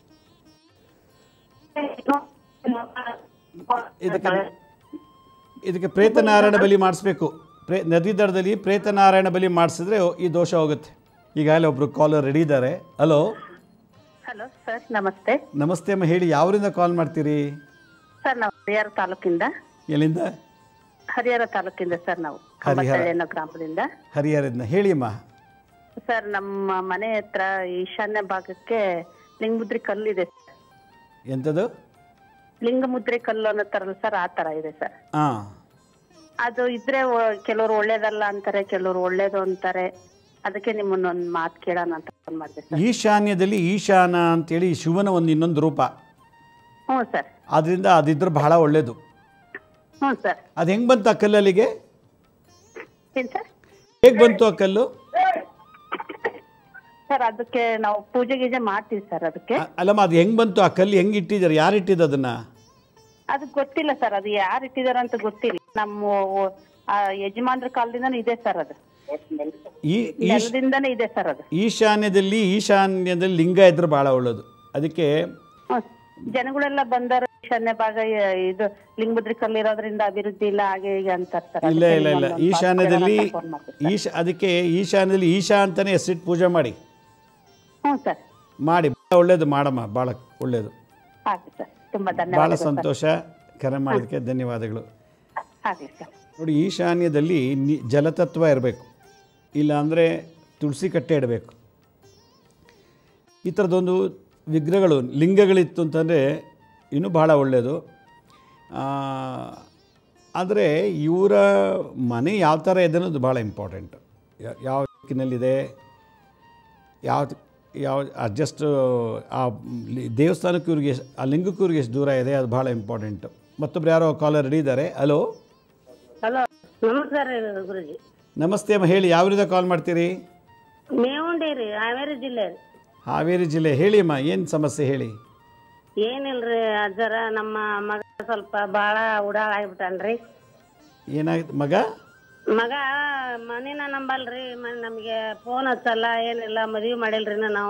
ಇದಕ್ಕೆ ಇದಕ್ಕೆ ಪ್ರೇತ ನಾರಾಯಣ ಬಲಿ ಮಾಡಿಸ್ಬೇಕು ಪ್ರೇ ನದಿ ದಡದಲ್ಲಿ ಪ್ರೇತ ನಾರಾಯಣ ಬಲಿ ಮಾಡಿಸಿದ್ರೆ ಈ ದೋಷ ಹೋಗುತ್ತೆ ಈಗಾಗಲೇ ಒಬ್ಬರು ಕಾಲರ್ ರೆಡಿ ಇದ್ದಾರೆ ಹಲೋ ಹಲೋ ಸರ್ ನಮಸ್ತೆ ನಮಸ್ತೆ ಅಮ್ಮ ಹೇಳಿ ಯಾವರಿಂದ ಕಾಲ್ ಮಾಡ್ತೀರಿ ಸರ್ ನಾವು ಹರಿಹರ ತಾಲೂಕಿಂದ ಎಲ್ಲಿಂದ ಹರಿಹರ ತಾಲೂಕಿಂದ ಸರ್ ನಾವು ಕಂಬತ್ತಳ್ಳಿ ಅನ್ನೋ ಗ್ರಾಮದಿಂದ ಹರಿಹರದಿಂದ ಹೇಳಿ ಅಮ್ಮ ಸರ್ ನಮ್ಮ ಮನೆ ಹತ್ರ ಈಶಾನ್ಯ ಭಾಗಕ್ಕೆ ಲಿಂಗಮುದ್ರಿ ಕಲ್ಲು ಇದೆ ಸರ್. ಎಂಥದ್ದು ಲಿಂಗಮುದ್ರೆ ಕಲ್ಲು ಅನ್ನತ್ತಾರಲ್ಲ ಸರ್ ಆ ತರ ಇದೆ ಸರ್ ಹಾಂ ಅದು ಇದ್ರೆ ಒ- ಕೆಲವ್ರು ಒಳ್ಳೇದಲ್ಲ ಅಂತಾರೆ ಕೆಲವ್ರು ಒಳ್ಳೇದು ಅಂತಾರೆ ಅದಕ್ಕೆ ನಿಮ್ಮನ್ನೊಂದು ಮಾತು ಕೇಳೋಣ ಅಂತ ಫೋನ್ ಮಾಡಿದೆ ಸರ್ ಈಶಾನ್ಯದಲ್ಲಿ ಈಶಾನ ಅಂತೇಳಿ ಶಿವನ ಒಂದು ಇನ್ನೊಂದು ರೂಪ ಹ್ಞೂ ಸರ್ ಅದರಿಂದ ಅದಿದ್ರೆ ಬಹಳ ಒಳ್ಳೆಯದು ಹ್ಞೂ ಸರ್ ಅದು ಹೆಂಗೆ ಬಂತು ಆ ಕಲ್ಲು ಅಲ್ಲಿಗೆ ಏನ್ ಸರ್ ಹೇಗೆ ಬಂತು ಆ ಕಲ್ಲು ಸರ್ ಅದಕ್ಕೆ ನಾವು ಪೂಜೆ ಗೀಜೆ ಮಾಡ್ತೀವಿ ಸರ್ ಅದಕ್ಕೆ ಅ- ಅಲ್ಲಮ್ಮ ಅದು ಹೆಂಗೆ ಬಂತು ಆ ಕಲ್ಲು ಹೆಂಗೆ ಇಟ್ಟಿದ್ದಾರೆ ಯಾರು ಇಟ್ಟಿದ್ದು ಅದನ್ನು ಅದು ಗೊತ್ತಿಲ್ಲ ಸರ್ ಅದು ಯಾರು ಇಟ್ಟಿದಾರ ಅಂತ ಗೊತ್ತಿಲ್ಲ ನಮ್ಮ ಆ, ಯಜಮಾನ್ರ ಕಾಲದಿಂದನೂ ಇದೆ ಸರ್ ಅದು ಈ ಈಶ್ ನೆಲದಿಂದನೇ ಇದೆ ಸರ್ ಅದು ಈಶಾನ್ಯದಲ್ಲಿ ಈಶಾನ್ಯದಲ್ಲಿ ಲಿಂಗ ಇದ್ರೆ ಭಾಳ ಒಳ್ಳೇದು ಅದಕ್ಕೆ ಹ್ಮ್. ಜನಗಳೆಲ್ಲ ಬಂದಾರ ಈಶಾನ್ಯ ಭಾಗ ಯ- ಇದು ಲಿಂಗಭದ್ರಿ ಕಲ್ಲಿರೋದ್ರಿಂದ ಅಭಿವೃದ್ಧಿ ಇಲ್ಲ ಹಾಗೆ ಹೀಗೆ ಅಂತಾರೆ ಸರ್ ಇಲ್ಲ ಇಲ್ಲ ಇಲ್ಲ ಅದಕ್ಕೆ ಈಶಾನ್ಯದಲ್ಲಿ ನಿಮ್ಮನ್ನ ಫೋನ್ ಮಾಡ್ದೆ. ಈಶ ಅದಕ್ಕೆ ಈಶಾನ್ಯದಲ್ಲಿ ಈಶಾ ಅಂತಲೇ ಹೆಸರಿಟ್ಟು ಪೂಜೆ ಮಾಡಿ ಹ್ಞೂ ಸರ್ ಮಾಡಿ ಭಾಳ ಒಳ್ಳೇದು ಮಾಡಮ್ಮ ಭಾಳ ಒಳ್ಳೇದು ಹಾಗೆ ಸರ್ ತುಂಬಾ ಭಾಳ ಧನ್ಯವಾದ ಸಂತೋಷ ಕರೆ ಮಾಡೋದಕ್ಕೆ ಧನ್ಯವಾದಗಳು ಹಾಗೆ ಸರ್ ನೋಡಿ ಈಶಾನ್ಯದಲ್ಲಿ ನಿ ಜಲತತ್ವ ಇರಬೇಕು ಇಲ್ಲಾಂದರೆ ತುಳಸಿ ಕಟ್ಟೆ ಇಡಬೇಕು ಈ ಥರದೊಂದು ವಿಗ್ರಹಗಳು ಲಿಂಗಗಳಿತ್ತು ಅಂತಂದರೆ ಇನ್ನೂ ಭಾಳ ಒಳ್ಳೆಯದು ಆದರೆ ಇವರ ಮನೆ ಯಾವ ಥರ ಇದೆ ಅನ್ನೋದು ಭಾಳ ಇಂಪಾರ್ಟೆಂಟ್ ಯಾವ ದಿಕ್ಕಿನಲ್ಲಿದೆ ಯಾವ ಯಾವ ಅಡ್ಜಸ್ಟ್ ಆ ಲಿ- ದೇವಸ್ಥಾನಕ್ಕೆ ಇವ್ರಿಗೆ ಎಷ್ಟ್- ಆ ಲಿಂಗಕ್ಕೆ ಇವ್ರಿಗೆ ಎಷ್ಟು ದೂರ ಇದೆ ಅದು ಭಾಳ ಇಂಪಾರ್ಟೆಂಟು ಮತ್ತೊಬ್ರು ಯಾರೋ ಕಾಲರ್ ರೆಡಿ ಇದ್ದಾರೆ ಹಲೋ ಹಲೋ ನಮಸ್ಕಾರ ಗುರುಜಿ ನಮಸ್ತೆ ಅಮ್ಮ ಹೇಳಿ ಯಾವರಿಂದ ಕಾಲ್ ಮಾಡ್ತೀರಿ ಮೇವುಂಡಿ ರೀ ಹಾವೇರಿ ಜಿಲ್ಲೆ ರೀ ಹಾವೇರಿ ಜಿಲ್ಲೆ ಹೇಳಿ ಅಮ್ಮ ಏನು ಸಮಸ್ಯೆ ಹೇಳಿ ಏನಿಲ್ರಿ ಅಜ್ಜರ ನಮ್ಮ ಮಗ ಸ್ವಲ್ಪ ಬಾಳ ಉಡಾಳ ಆಗ್ಬಿಟ್ಟನ್ರಿ ಏನಾಯ್ತು ಮಗ ಮಗ ಮನಿನ ನಂಬಲ್ರಿ ಮ- ನಮ್ಗೆ ಫೋನ್ ಹಚ್ಚಲ್ಲ ಏನಿಲ್ಲ ಮದ್ವಿ ಮಾಡಿಲ್ರಿ ಇನ್ನ ನಾವು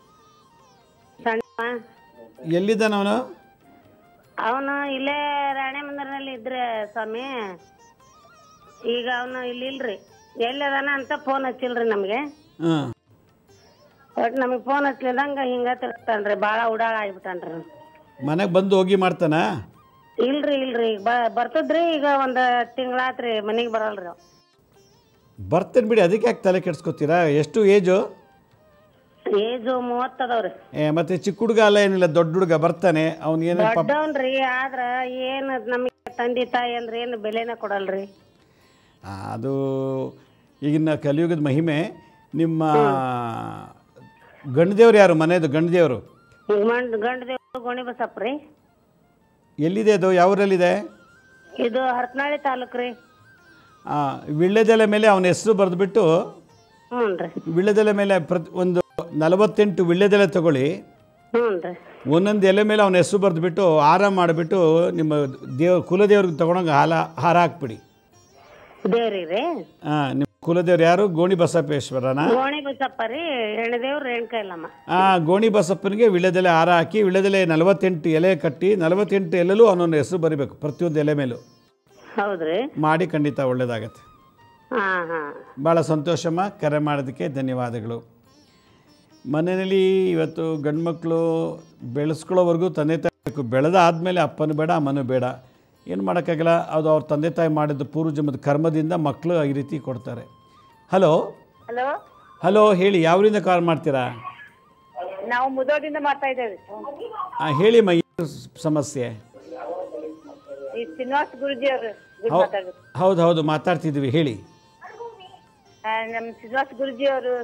ಸಣ್ಣ ಎಲ್ಲಿದ್ದಾನ ಅವನು ಅವನು ಇಲ್ಲೇ ರಾಣೆ ಮಂದಿರನಲ್ಲಿ ಇದ್ರೆ ಸ್ವಾಮಿ ಈಗ ಅವನು ಇಲ್ಲಿ ಇಲ್ರಿ ಎಲ್ಲಿದಾನ ಅಂತ ಫೋನ್ ಹಚ್ಚಿಲ್ರಿ ನಮ್ಗೆ ಹಾಂ ಒಟ್ ನಮಗೆ ಫೋನ್ ಹಚ್ಲಿದಂಗ ಹಿಂಗ ತಿರ್ತಾನ್ರಿ ಬಾಳ ಉಡಾಳ ಆಗ್ಬಿಟ್ಟನ್ರಿ ಮನೆಗೆ ಬಂದು ಹೋಗಿ ಮಾಡ್ತಾನಾ ಇಲ್ರಿ ಇಲ್ರಿ ಈಗ ಬ ಬರ್ತದ್ರಿ ಈಗ ಒಂದ್ ತಿಂಗಳಾತ್ರಿ ಮನಿಗ್ ಬರಲ್ರಿ ಅವ್. ಬರ್ತೇನೆ ಬಿಡಿ ಅದಕ್ಕೆ ಯಾಕೆ ತಲೆ ಕೆಡ್ಸ್ಕೊತೀರಾ ಎಷ್ಟು ಏಜು ಏಜು ಮೂವತ್ತದವ್ರಿ ಏ ಮತ್ತೆ ಚಿಕ್ಕ ಹುಡುಗ ಅಲ್ಲ ಏನಿಲ್ಲ ದೊಡ್ಡ ಹುಡುಗ ಬರ್ತಾನೆ ಅವ್ನು ಏನು ಪಾಪ ದೊಡ್ಡವನ್ರಿ ಆದ್ರ ಏನ್ ನಮಗೆ ತಂದೆ ತಾಯಿ ಅಂದ್ರೆ ಏನು ಬೆಲೆನ ಕೊಡಲ್ರಿ ಆ, ಅದು ಈಗಿನ ಕಲಿಯುಗದ ಮಹಿಮೆ ನಿಮ್ಮ ಗಂಡದೇವ್ರು ಯಾರು ಮನೆಯದು ಗಂಡದೇವರು ಗಂಡ್ ಗಂಡ ದೇವ್ರು ಗೋಣಿ ಬಸಪ್ಪ ರೀ ಎಲ್ಲಿದೆ ಅದು ಯಾವ ಊರಲ್ಲಿದೆ ಇದು ಹರಪನಹಳ್ಳಿ ತಾಲೂಕ್ ರೀ ಆ, ವಿಳ್ಯದೆಲೆ ಮೇಲೆ ಅವನ ಹೆಸರು ಬರೆದುಬಿಟ್ಟು ಹ್ಞೂ ರೀ ವಿಳ್ಯದೆಲೆ ಮೇಲೆ ಪ್ರತಿ ಒಂದು ನಲವತ್ತೆಂಟು ವಿಳ್ಯದೆಲೆ ತಗೊಳ್ಳಿ ಹ್ಞೂ ರೀ ಒಂದೊಂದು ಎಲೆ ಮೇಲೆ ಅವನ ಹೆಸರು ಬರೆದುಬಿಟ್ಟು ಹಾರ ಮಾಡಿಬಿಟ್ಟು ನಿಮ್ಮ ದೇವ್ರ ಕುಲದೇವ್ರಿಗೆ ತಗೊಂಡೋಗಿ ಹಾಲ ಹಾರ ಹಾಕ್ಬಿಡಿ ದೇವ್ರಿಗೆ ರೀ ಹಾಂ ನಿಮ್ಮ ಕುಲದೇವ್ರು ಯಾರು ಗೋಣಿ ಬಸಪ್ಪೇಶ್ವರನ ಗೋಣಿ ಬಸಪ್ಪ ರೀ ಹೆಣ್ಣದೇವ್ರು ರೇಣುಕಾ ಇಲ್ಲಮ್ಮ ಆ ಗೋಣಿ ಬಸಪ್ಪನಿಗೆ ವಿಳ್ಯದೆಲೆ ಹಾರ ಹಾಕಿ ವಿಳ್ಯದೆಲೆ ನಲವತ್ತೆಂಟು ಎಲೆ ಕಟ್ಟಿ ನಲವತ್ತೆಂಟು ಎಲೆಲೂ ಅವನೊಂದು ಹೆಸರು ಬರಿಬೇಕು ಪ್ರತಿಯೊಂದು ಎಲೆ ಮೇಲೂ ಹೌದ್ರಿ ಮಾಡಿ ಖಂಡಿತ ಒಳ್ಳೆಯದಾಗತ್ತೆ ಹಾ ಹಾ ಭಾಳ ಸಂತೋಷಮ್ಮ ಕರೆ ಮಾಡೋದಕ್ಕೆ ಧನ್ಯವಾದಗಳು ಮನೆಯಲ್ಲಿ ಇವತ್ತು ಗಂಡ್ಮಕ್ಳು ಬೆಳೆಸ್ಕೊಳ್ಳೋವರೆಗೂ ತಂದೆ ತಾಯಿ ಬೇಕು ಬೆಳೆದಾದ್ಮೇಲೆ ಅಪ್ಪನೂ ಬೇಡ ಅಮ್ಮನೂ ಬೇಡ ಏನು ಮಾಡೋಕ್ಕಾಗಲ್ಲ ಅದು ಅವ್ರ ತಂದೆ ತಾಯಿ ಮಾಡಿದ ಪೂರ್ವಜನ್ಮದ ಕರ್ಮದಿಂದ ಮಕ್ಕಳು ಈ ರೀತಿ ಕೊಡ್ತಾರೆ ಹಲೋ ಹಲೋ ಹಲೋ ಹೇಳಿ ಯಾವರಿಂದ ಕಾಲ್ ಮಾಡ್ತೀರಾ ನಾವು ಮುದೋಡಿಂದ ಮಾಡ್ತಾ ಇದ್ದೇವೆ ಆ, ಹೇಳಿ ಮ ಏನು ಸಮಸ್ಯೆ ಈ ಶ್ರೀನಿವಾಸ ಗುರುಜಿ ಅವರು ಹೌ ಹೌದು ಹೌದು ಮಾತಾಡ್ತಿದ್ವಿ ಹೇಳಿ ನಮ್ಮ ಶ್ರೀನಿವಾಸ ಗುರುಜಿ ಅವರು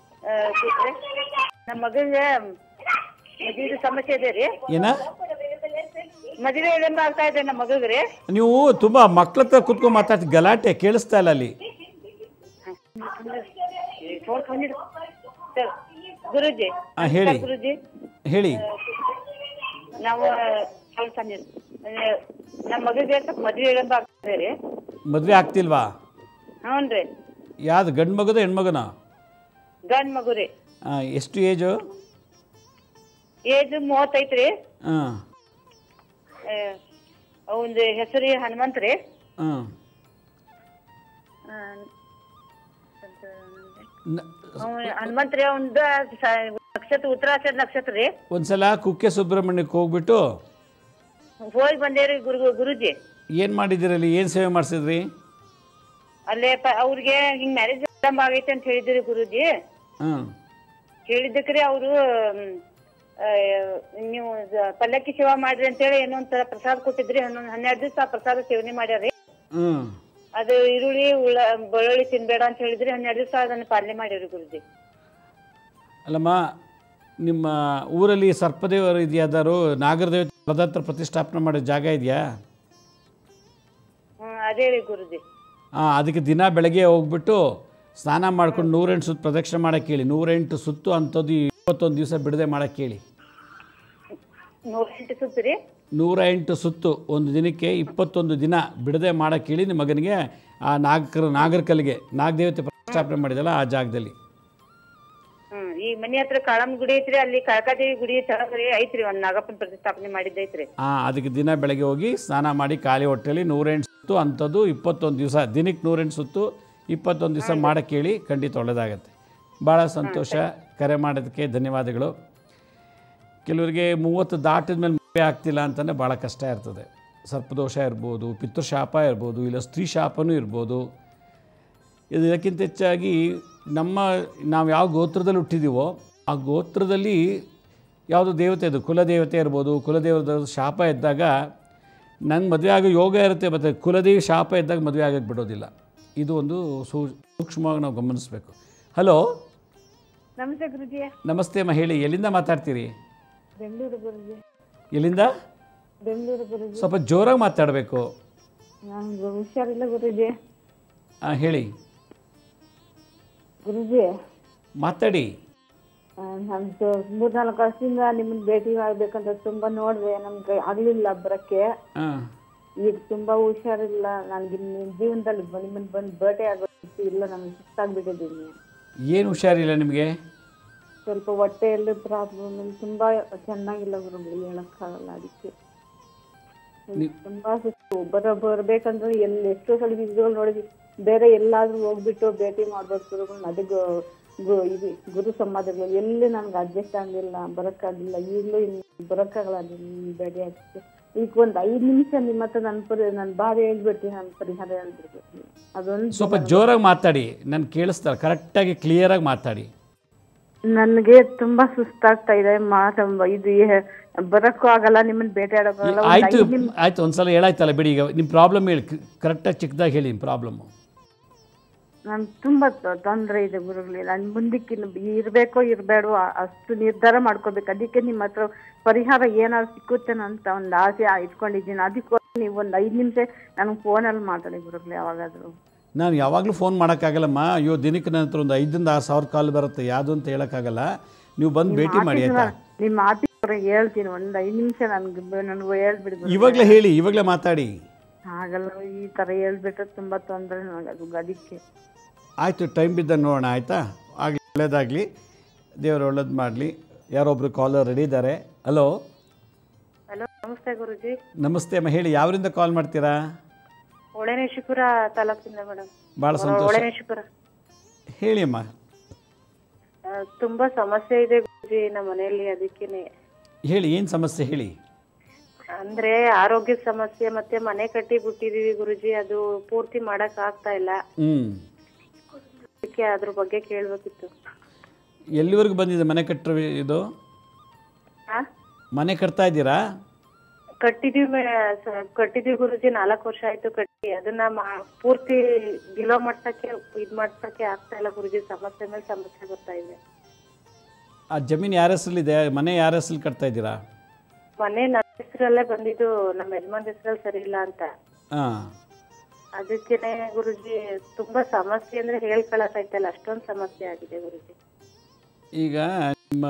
ನಮ್ಮ ಮಗನಿಗೆ ಮದುವೆ ಸಮಸ್ಯೆ ಇದೆ ರೀ ಏನ ಮದುವೆ ವಿಳಂಬ ಆಗ್ತಾ ಇದೆ ನಮ್ಮ ಮಗಗೆ ರೀ ನೀವು ತುಂಬ ಮಕ್ಳ ಹತ್ರ ಕುತ್ಕೊಂಡು ಮಾತಾಡ್ತಿ ಗಲಾಟೆ ಕೇಳಿಸ್ತಾ ಇಲ್ಲ ಅಲ್ಲಿ ಫೋನ್ ಬಂದಿದ್ದು ಸರ್, ಗುರುಜಿ ಆ, ಹೇಳಿ ಗುರುಜಿ ಹೇಳಿ ನಾವು ಫೋನ್ ಸಂಜೆ ನಮ್ಮ ಮಗಗೆ ಸ್ವಲ್ಪ ಮದುವೆ ವಿಳಂಬ ಆಗ್ತದೆ ರೀ ಮದುವೆ ಆಗ್ತಿಲ್ವಾ ಹ್ಞೂ ರೀ ಯಾವ್ದು ಗಂಡು ಮಗದ ಹೆಣ್ಮಗನ ಗಂಡ್ ಮಗು ರೀ ಎಷ್ಟು ಏಜು ಏಜ್ ಮೂವತ್ತೈತೆ ರೀ ಹಾಂ ಅವಂದು ಹೆಸರು ಹನುಮಂತ್ ರೀ ಹಾಂ ಅವ್ನ್ ಹನುಮಂತ್ ರೀ ಅವಂದ ನಕ್ಷತ್ರ ಉತ್ತರಾಷಾಢ ನಕ್ಷತ್ರ ರೀ ಒಂದ್ಸಲ ಕುಕ್ಕೆ ಸುಬ್ರಹ್ಮಣ್ಯಕ್ಕೆ ಹೋಗ್ಬಿಟ್ಟು ಹೋಗಿ ಬಂದೇವ್ರಿ ಗುರು ಗುರುಜಿ ಏನು ಮಾಡಿದಿರಲ್ಲಿ ಏನು ಸೇವೆ ಮಾಡಿಸಿದ್ರಿ ಅಲ್ಲೇ ಪ- ಅವ್ರಿಗೆ ಹಿಂಗ್ ಮ್ಯಾರೇಜ್ ವಿಳಂಬ ಆಗೈತೆ ಅಂತ ಹೇಳಿದ್ರಿ ಗುರುಜಿ ಹಾಂ ಹೇಳಿದ್ದಕ್ರಿ ಅವರು ನೀವು ದ- ಪಲ್ಲಕ್ಕಿ ಸೇವಾ ಮಾಡ್ರಿ ಅಂತೇಳಿ ಏನೋ ಒಂಥರ ಪ್ರಸಾದ ಕೊಟ್ಟಿದ್ರಿ ಹನ್ನೊಂದು ಹನ್ನೆರಡು ದಿವಸ ಪ್ರಸಾದ ಸೇವನೆ ಮಾಡ್ಯಾರಿ ಹ್ಞೂ ಅದು ಈರುಳ್ಳಿ ಉಳ್ಳ ಬೆಳ್ಳುಳ್ಳಿ ತಿನ್ಬೇಡ ಅಂತ ಹೇಳಿದ್ರಿ ಹನ್ನೆರಡು ದಿವಸ ಅದನ್ನ ಪಾಲನೆ ಮಾಡ್ಯಾರಿ ಗುರುಜಿ ಅಲ್ಲಮ್ಮ ನಿಮ್ಮ ಊರಲ್ಲಿ ಸರ್ಪದೇವರು ಇದೆಯಾದಾರು ನಾಗರದೇವತೆ ಪದಾರ್ಥ ಪ್ರತಿಷ್ಠಾಪನೆ ಮಾಡೋ ಜಾಗ ಇದೆಯಾ ಹ್ಮ್ ಅದೇ ರೀ ಗುರುಜಿ ಹಾಂ ಅದಕ್ಕೆ ದಿನ ಬೆಳಗ್ಗೆ ಹೋಗ್ಬಿಟ್ಟು ಸ್ನಾನ ಮಾಡ್ಕೊಂಡು ನೂರೆಂಟು ಸುತ್ತು ಪ್ರದಕ್ಷಿಣೆ ಮಾಡೋಕ್ಕೆ ಹೇಳಿ ನೂರೆಂಟು ಸುತ್ತು ಅಂಥದ್ದು ಇಪ್ಪತ್ತೊಂದು ದಿವಸ ಬಿಡದೆ ಮಾಡೋಕ್ಕೆ ಹೇಳಿ ನೂರ ಎಂಟು ಸುತ್ತು ರೀ ನೂರ ಎಂಟು ಸುತ್ತು ಒಂದು ದಿನಕ್ಕೆ ಇಪ್ಪತ್ತೊಂದು ದಿನ ಬಿಡದೆ ಮಾಡೋಕ್ಕೆ ಹೇಳಿ ನಿಮ್ಮ ಮಗನಿಗೆ ಆ ನಾಗರ ನಾಗರಕಲ್ಲಿಗೆ ನಾಗದೇವತೆ ಪ್ರತಿಷ್ಠಾಪನೆ ಪ್ರತಿಷ್ಠಾಪನೆ ಮಾಡಿದಲ್ಲ ಆ ಜಾಗದಲ್ಲಿ ಹ್ಮ್ ಈ ಮನಿ ಹತ್ರ ಕಾಳಮ್ಮ ಗುಡಿ ಐತ್ರಿ ಅಲ್ಲಿ ಕಾಳಕಾದೇವಿ ಗುಡಿ ತಳಗ್ರಿ ಐತ್ರಿ ಒಂದ್ ನಾಗಪ್ಪನ ಪ್ರತಿಷ್ಠಾಪನೆ ಮಾಡಿದ್ದೈತ್ರಿ ಆ ಅದಕ್ಕೆ ದಿನ ಬೆಳಗ್ಗೆ ಹೋಗಿ ಸ್ನಾನ ಮಾಡಿ ಖಾಲಿ ಹೊಟ್ಟೆಲಿ ನೂರೆಂಟು ಸುತ್ತು ಅಂಥದ್ದು ಇಪ್ಪತ್ತೊಂದು ದಿವಸ ದಿನಕ್ಕೆ ನೂರೆಂಟು ಸುತ್ತು ಇಪ್ಪತ್ತೊಂದು ದಿವಸ ಮಾಡೋಕ್ಕೆ ಹೇಳಿ ಖಂಡಿತ ಒಳ್ಳೆಯದಾಗತ್ತೆ ಭಾಳ ಸಂತೋಷ ಕರೆ ಮಾಡೋದಕ್ಕೆ ಧನ್ಯವಾದಗಳು ಕೆಲವರಿಗೆ ಮೂವತ್ತು ದಾಟಿದ ಮೇಲೆ ಮದುವೆ ಆಗ್ತಿಲ್ಲ ಅಂತಲೇ ಭಾಳ ಕಷ್ಟ ಇರ್ತದೆ ಸರ್ಪದೋಷ ಇರ್ಬೋದು ಪಿತೃಶಾಪ ಇರ್ಬೋದು ಇಲ್ಲ ಸ್ತ್ರೀ ಶಾಪನೂ ಇರ್ಬೋದು ಇದು ಇದಕ್ಕಿಂತ ಹೆಚ್ಚಾಗಿ ನಮ್ಮ ನಾವು ಯಾವ ಗೋತ್ರದಲ್ಲಿ ಹುಟ್ಟಿದ್ದೀವೋ ಆ ಗೋತ್ರದಲ್ಲಿ ಯಾವುದು ದೇವತೆ ಅದು ಕುಲದೇವತೆ ಇರ್ಬೋದು ಕುಲದೇವದ ಶಾಪ ಇದ್ದಾಗ ನಂಗೆ ಮದುವೆ ಆಗೋ ಯೋಗ ಇರುತ್ತೆ ಮತ್ತು ಕುಲದೇವಿ ಶಾಪ ಇದ್ದಾಗ ಮದುವೆ ಆಗಕ್ಕೆ ಬಿಡೋದಿಲ್ಲ ಇದು ಒಂದು ಸೂ ಸೂಕ್ಷ್ಮವಾಗಿ ನಾವು ಗಮನಿಸಬೇಕು ಹಲೋ ನಮಸ್ತೆ ಗುರುಜಿ ನಮಸ್ತೆ ಅಮ್ಮ ಹೇಳಿ ಎಲ್ಲಿಂದ ಮಾತಾಡ್ತೀರಿ ಬೆಂಗಳೂರು ಗುರುಜಿ ಎಲ್ಲಿಂದ ಬೆಂಗಳೂರು ಗುರುಜಿ ಸ್ವಲ್ಪ ಜೋರಾಗಿ ಮಾತಾಡಬೇಕು ನಂಗೆ ಹುಷಾರಿಲ್ಲ ಗುರುಜಿ ಹೇಳಿ ಗುರುಜಿ ಮಾತಾಡಿ ನಮ್ದು ಮೂರ್ನಾಲ್ಕು ವರ್ಷದಿಂದ ನಿಮ್ಮನ್ನ ಭೇಟಿ ಆಗ್ಬೇಕಂತ ತುಂಬಾ ನೋಡ್ದೆ ನಮ್ಗೆ ಆಗ್ಲಿಲ್ಲ ಬರಕ್ಕೆ ಹಾಂ ಈಗ ತುಂಬಾ ಹುಷಾರಿಲ್ಲ ನನ್ಗೆ ನಿಮ್ ಜೀವನದಲ್ಲಿ ಬ- ನಿಮ್ಮನ್ನ ಬಂದು ಭೇಟಿ ಆಗೋದು ಇಲ್ಲ ನಮ್ಗೆ ಸುಸ್ತಾಗ್ಬಿಟ್ಟಿದ್ದೀನಿ ಏನು ಹುಷಾರಿಲ್ಲ ನಿಮಗೆ ಸ್ವಲ್ಪ ಹೊಟ್ಟೆಯಲ್ಲಿ ಪ್ರಾಬ್ಲಮ್ ತುಂಬಾ ಚೆನ್ನಾಗಿಲ್ಲ ಗುರುಗಳು ಹೇಳಕ್ಕಾಗಲ್ಲ ಅದಕ್ಕೆ ತುಂಬಾ ಸುಸ್ತು ಬರ ಬರ್ಬೇಕಂದ್ರೆ ಎಲ್ಲಿ ಎಷ್ಟೋ ಸಲ ವಿಡಿಯೋಗಳು ನೋಡಿದ್ವಿ ಬೇರೆ ಎಲ್ಲಾದ್ರೂ ಹೋಗ್ಬಿಟ್ಟು ಭೇಟಿ ಮಾಡ್ಬೇಕು ಗುರುಗಳನ್ನ ಅದು ಗು- ಗು- ಇದು ಗುರು ಸಮಾಧಿಗಳು ಎಲ್ಲಿ ನನ್ಗೆ ಅಡ್ಜಸ್ಟ್ ಆಗಲಿಲ್ಲ ಬರಕ್ಕಾಗಿಲ್ಲ ಈಗಲೂ ಇನ್ನು ಬರಕ್ಕಾಗಲ್ಲ ನಿಮ್ ಭೇಟಿ ಆಗಕ್ಕೆ ಈಗ ಒಂದ್ ಐದ್ ನಿಮಿಷ ನಿಮ್ಮ ಹತ್ರ ನನ್ನ ಪರಿ ನನ್ನ ಬಾಧೆ ಹೇಳ್ಬಿಟ್ಟು ನನ್ನ ಪರಿಹಾರ ಹೇಳ್ಬಿಡ್ಬೇಕು ಅದೊಂದು ಸ್ವಲ್ಪ ಜೋರಾಗಿ ಮಾತಾಡಿ ನಾನು ಕೇಳಿಸ್ತಾರೆ ಕರೆಕ್ಟಾಗಿ ಕ್ಲಿಯರಾಗಿ ಮಾತಾಡಿ ನನ್ಗೆ ತುಂಬಾ ಸುಸ್ತಾಗ್ತಾ ಇದೆ ಮಾತ ಇದು ಏ- ಬರಕ್ಕೂ ಆಗಲ್ಲ ನಿಮ್ಮನ್ನ ಭೇಟಿ ಆಡೋಕ್ಕಾಗಲ್ಲ ಒಂದ್ ಆಯಿತು ಐದ್ ನಿಮಿಷ ಆಯಿತು ಒಂದ್ಸಲ ಹೇಳಾಯ್ತಲ್ಲ ಬಿಡಿ ಈಗ ನಿಮ್ಮ ಪ್ರಾಬ್ಲಮ್ ಹೇಳಿ ಕರೆಕ್ಟಾಗಿ ಚಿಕ್ಕದಾಗಿ ಹೇಳಿ ನಿಮ್ಮ ಪ್ರಾಬ್ಲಮ್ಮು ನನ್ ತುಂಬಾ ತೊ- ತೊಂದ್ರೆ ಇದೆ ಗುರುಗಳೇ ನಾನು ಮುಂದಕ್ಕೆ ಇನ್ನು ಇರ್ಬೇಕೋ ಇರ್ಬೇಡೋ ಆ- ಅಷ್ಟು ನಿರ್ಧಾರ ಮಾಡ್ಕೋಬೇಕು ಅದಕ್ಕೆ ನಿಮ್ಮ ಹತ್ರ ಪರಿಹಾರ ಏನಾದ್ರು ಸಿಕ್ಕುತ್ತೇನೋ ಅಂತ ಒಂದು ಆಸೆ ಇಟ್ಕೊಂಡಿದ್ದೀನಿ ಅದಕ್ಕೋಸ್ಕರ ನೀವು ಒಂದು ಐದು ನಿಮಿಷ ನನಗೆ ಫೋನಲ್ಲಿ ಮಾತಾಡಿ ಗುರುಗಳೇ ಯಾವಾಗಾದ್ರೂ ನಾನು ಯಾವಾಗಲೂ ಫೋನ್ ಮಾಡೋಕ್ಕಾಗಲ್ಲಮ್ಮ ಅಯ್ಯೋ ದಿನಕ್ಕೆ ನನ್ನ ಹತ್ರ ಒಂದು ಐದರಿಂದ ಆರು ಸಾವಿರ ಕಾಲ್ ಬರುತ್ತೆ ಯಾವುದು ಅಂತ ಹೇಳೋಕ್ಕಾಗಲ್ಲ ನೀವು ಬಂದು ಭೇಟಿ ಮಾಡಿ ಆಯ್ತಾ ನಿಮ್ಮ ಆಫೀಸ್ವರೆಗೆ ಹೇಳ್ತೀನಿ ಒಂದು ಐದು ನಿಮಿಷ ನನ್ಗೆ ನನಗೆ ಹೇಳ್ಬಿಡಿ ಗುರುಗಳೇ. ಇವಾಗಲೇ ಹೇಳಿ ಇವಾಗಲೇ ಮಾತಾಡಿ ಆಗಲ್ಲ ಈ ತರ ಹೇಳ್ಬಿಟ್ರೆ ತುಂಬಾ ತೊಂದರೆ ನನಗೆ ಅದು ಅದಕ್ಕೆ ಆಯಿತು ಟೈಮ್ ಬಿದ್ದಾಗ ನೋಡೋಣ ಆಯಿತಾ ಆಗಲಿ ಒಳ್ಳೇದಾಗಲಿ ದೇವರು ಒಳ್ಳೇದು ಮಾಡಲಿ ಯಾರೊಬ್ಬರು ಕಾಲರ್ ರೆಡಿ ಇದ್ದಾರೆ ಹಲೋ ಹಲೋ ನಮಸ್ತೆ ಗುರುಜಿ ನಮಸ್ತೆ ಅಮ್ಮ ಹೇಳಿ ಯಾವರಿಂದ ಕಾಲ್ ಮಾಡ್ತೀರಾ ಒಳನೇಶಿಪುರ ತಾಲೂಕಿಂದ ಮೇಡಮ್ ಭಾಳ ಸಂತೋಷ ಒಳನೇಶಿಪುರ ಹೇಳಿ ಅಮ್ಮ ಆ, ತುಂಬಾ ಸಮಸ್ಯೆ ಇದೆ ಗುರುಜಿ ನಮ್ಮ ಮನೆಯಲ್ಲಿ ಅದಕ್ಕೇನೆ ಹೇಳಿ ಏನು ಸಮಸ್ಯೆ ಹೇಳಿ ಅಂದ್ರೆ ಆರೋಗ್ಯದ ಸಮಸ್ಯೆ ಮತ್ತೆ ಮನೆ ಕಟ್ಟಿ ಬಿಟ್ಟಿದೀವಿ ಗುರುಜಿ ಅದು ಪೂರ್ತಿ ಮಾಡಕ್ ಆಗ್ತಾ ಇಲ್ಲ ಹ್ಞೂ ಅದಕ್ಕೆ ಅದ್ರ ಬಗ್ಗೆ ಕೇಳ್ಬೇಕಿತ್ತು ಎಲ್ಲಿವರೆಗೂ ಬಂದಿದೆ ಮನೆ ಕಟ್ಟರು ಇದು ಆ? ಮನೆ ಕಟ್ತಾ ಇದ್ದೀರಾ ಕಟ್ಟಿದೀವಿ ಮೇ- ಸ- ಕಟ್ಟಿದೀವಿ ಗುರುಜಿ ನಾಲ್ಕು ವರ್ಷ ಆಯ್ತು ಕಟ್ಟಿ ಅದನ್ನ ಮಾ- ಪೂರ್ತಿ ಗಿಲೋ ಮಾಡ್ಸಕ್ಕೆ ಇದ್ ಮಾಡ್ಸಕ್ಕೆ ಆಗ್ತಾ ಇಲ್ಲ ಗುರುಜಿ ಸಮಸ್ಯೆ ಮೇಲೆ ಸಮಸ್ಯೆ ಬರ್ತಾ ಇದೆ ಆ ಜಮೀನು ಯಾರ ಹೆಸರಲ್ಲಿದೆ ಮನೆ ಯಾರ ಹೆಸರಲ್ಲಿ ಕಟ್ತಾ ಇದ್ದೀರಾ ಮನೆ ನನ್ನ ಹೆಸರಲ್ಲೇ ಬಂದಿದ್ದು ನಮ್ಮ ಯಜಮಾನ್ ಹೆಸರಲ್ಲಿ ಸರಿ ಇಲ್ಲ ಅಂತ ಹಾಂ ಅದಕ್ಕೇನೆ ಗುರುಜಿ ತುಂಬಾ ಸಮಸ್ಯೆ ಅಂದ್ರೆ ಹೇಳ್ಕೊಳಕ್ಕಾಯ್ತಲ್ಲ ಅಷ್ಟೊಂದು ಸಮಸ್ಯೆ ಆಗಿದೆ ಗುರುಜಿ ಈಗ ನಿಮ್ಮ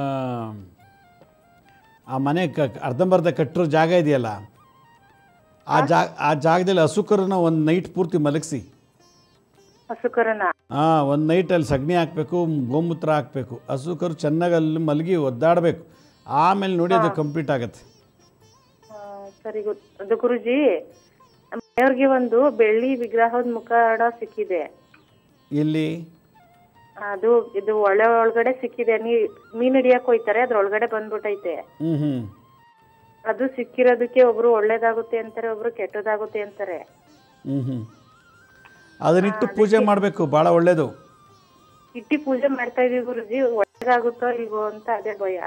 ಆ ಮನೆ ಕ ಅರ್ಧಂಬರ್ಧ ಕಟ್ಟಿರೋ ಜಾಗ ಇದೆಯಲ್ಲ ಆ ಜಾಗ ಆ ಜಾಗದಲ್ಲಿ ಹಸುಕರನ್ನ ಒಂದು ನೈಟ್ ಪೂರ್ತಿ ಮಲಗಿಸಿ ಹಸುಕರನ ಹಾಂ ಒಂದು ನೈಟಲ್ಲಿ ಸಗಣಿ ಹಾಕಬೇಕು ಗೋಮೂತ್ರ ಹಾಕಬೇಕು ಹಸುಕರು ಚೆನ್ನಾಗಿ ಅಲ್ಲಿ ಮಲಗಿ ಒದ್ದಾಡಬೇಕು ಆಮೇಲೆ ನೋಡಿ ಅದು ಕಂಪ್ಲೀಟ್ ಆಗುತ್ತೆ ಆ, ಸರಿ ಗು- ಅದು ಗುರುಜಿ ನಮ್ಮ ಮನೆಯವ್ರಿಗೆ ಒಂದು ಬೆಳ್ಳಿ ವಿಗ್ರಹದ ಮುಖಾಡ ಸಿಕ್ಕಿದೆ ಇಲ್ಲಿ ಅದು ಇದು ಒಳ್ಳೆ ಒಳಗಡೆ ಸಿಕ್ಕಿದೆ ನೀ ಮೀನ್ ಹಿಡಿಯಕ್ ಹೋಯ್ತಾರೆ ಅದ್ರ ಒಳಗಡೆ ಬಂದ್ಬಿಟ್ಟೈತೆ ಹ್ಞೂ ಹ್ಞೂ ಅದು ಸಿಕ್ಕಿರೋದಕ್ಕೆ ಒಬ್ರು ಒಳ್ಳೇದಾಗುತ್ತೆ ಅಂತಾರೆ ಒಬ್ರು ಕೆಟ್ಟದಾಗುತ್ತೆ ಅಂತಾರೆ ಹ್ಞೂ ಹ್ಞೂ ಅದನ್ನಿಟ್ಟು ಪೂಜೆ ಮಾಡಬೇಕು ಭಾಳ ಒಳ್ಳೆಯದು ಇಟ್ಟಿ ಪೂಜೆ ಮಾಡ್ತಾ ಇದೀವಿ ಗುರುಜಿ ಒಳ್ಳೇದಾಗುತ್ತೋ ಇಲ್ವೋ ಅಂತ ಅದೇ ಭಯ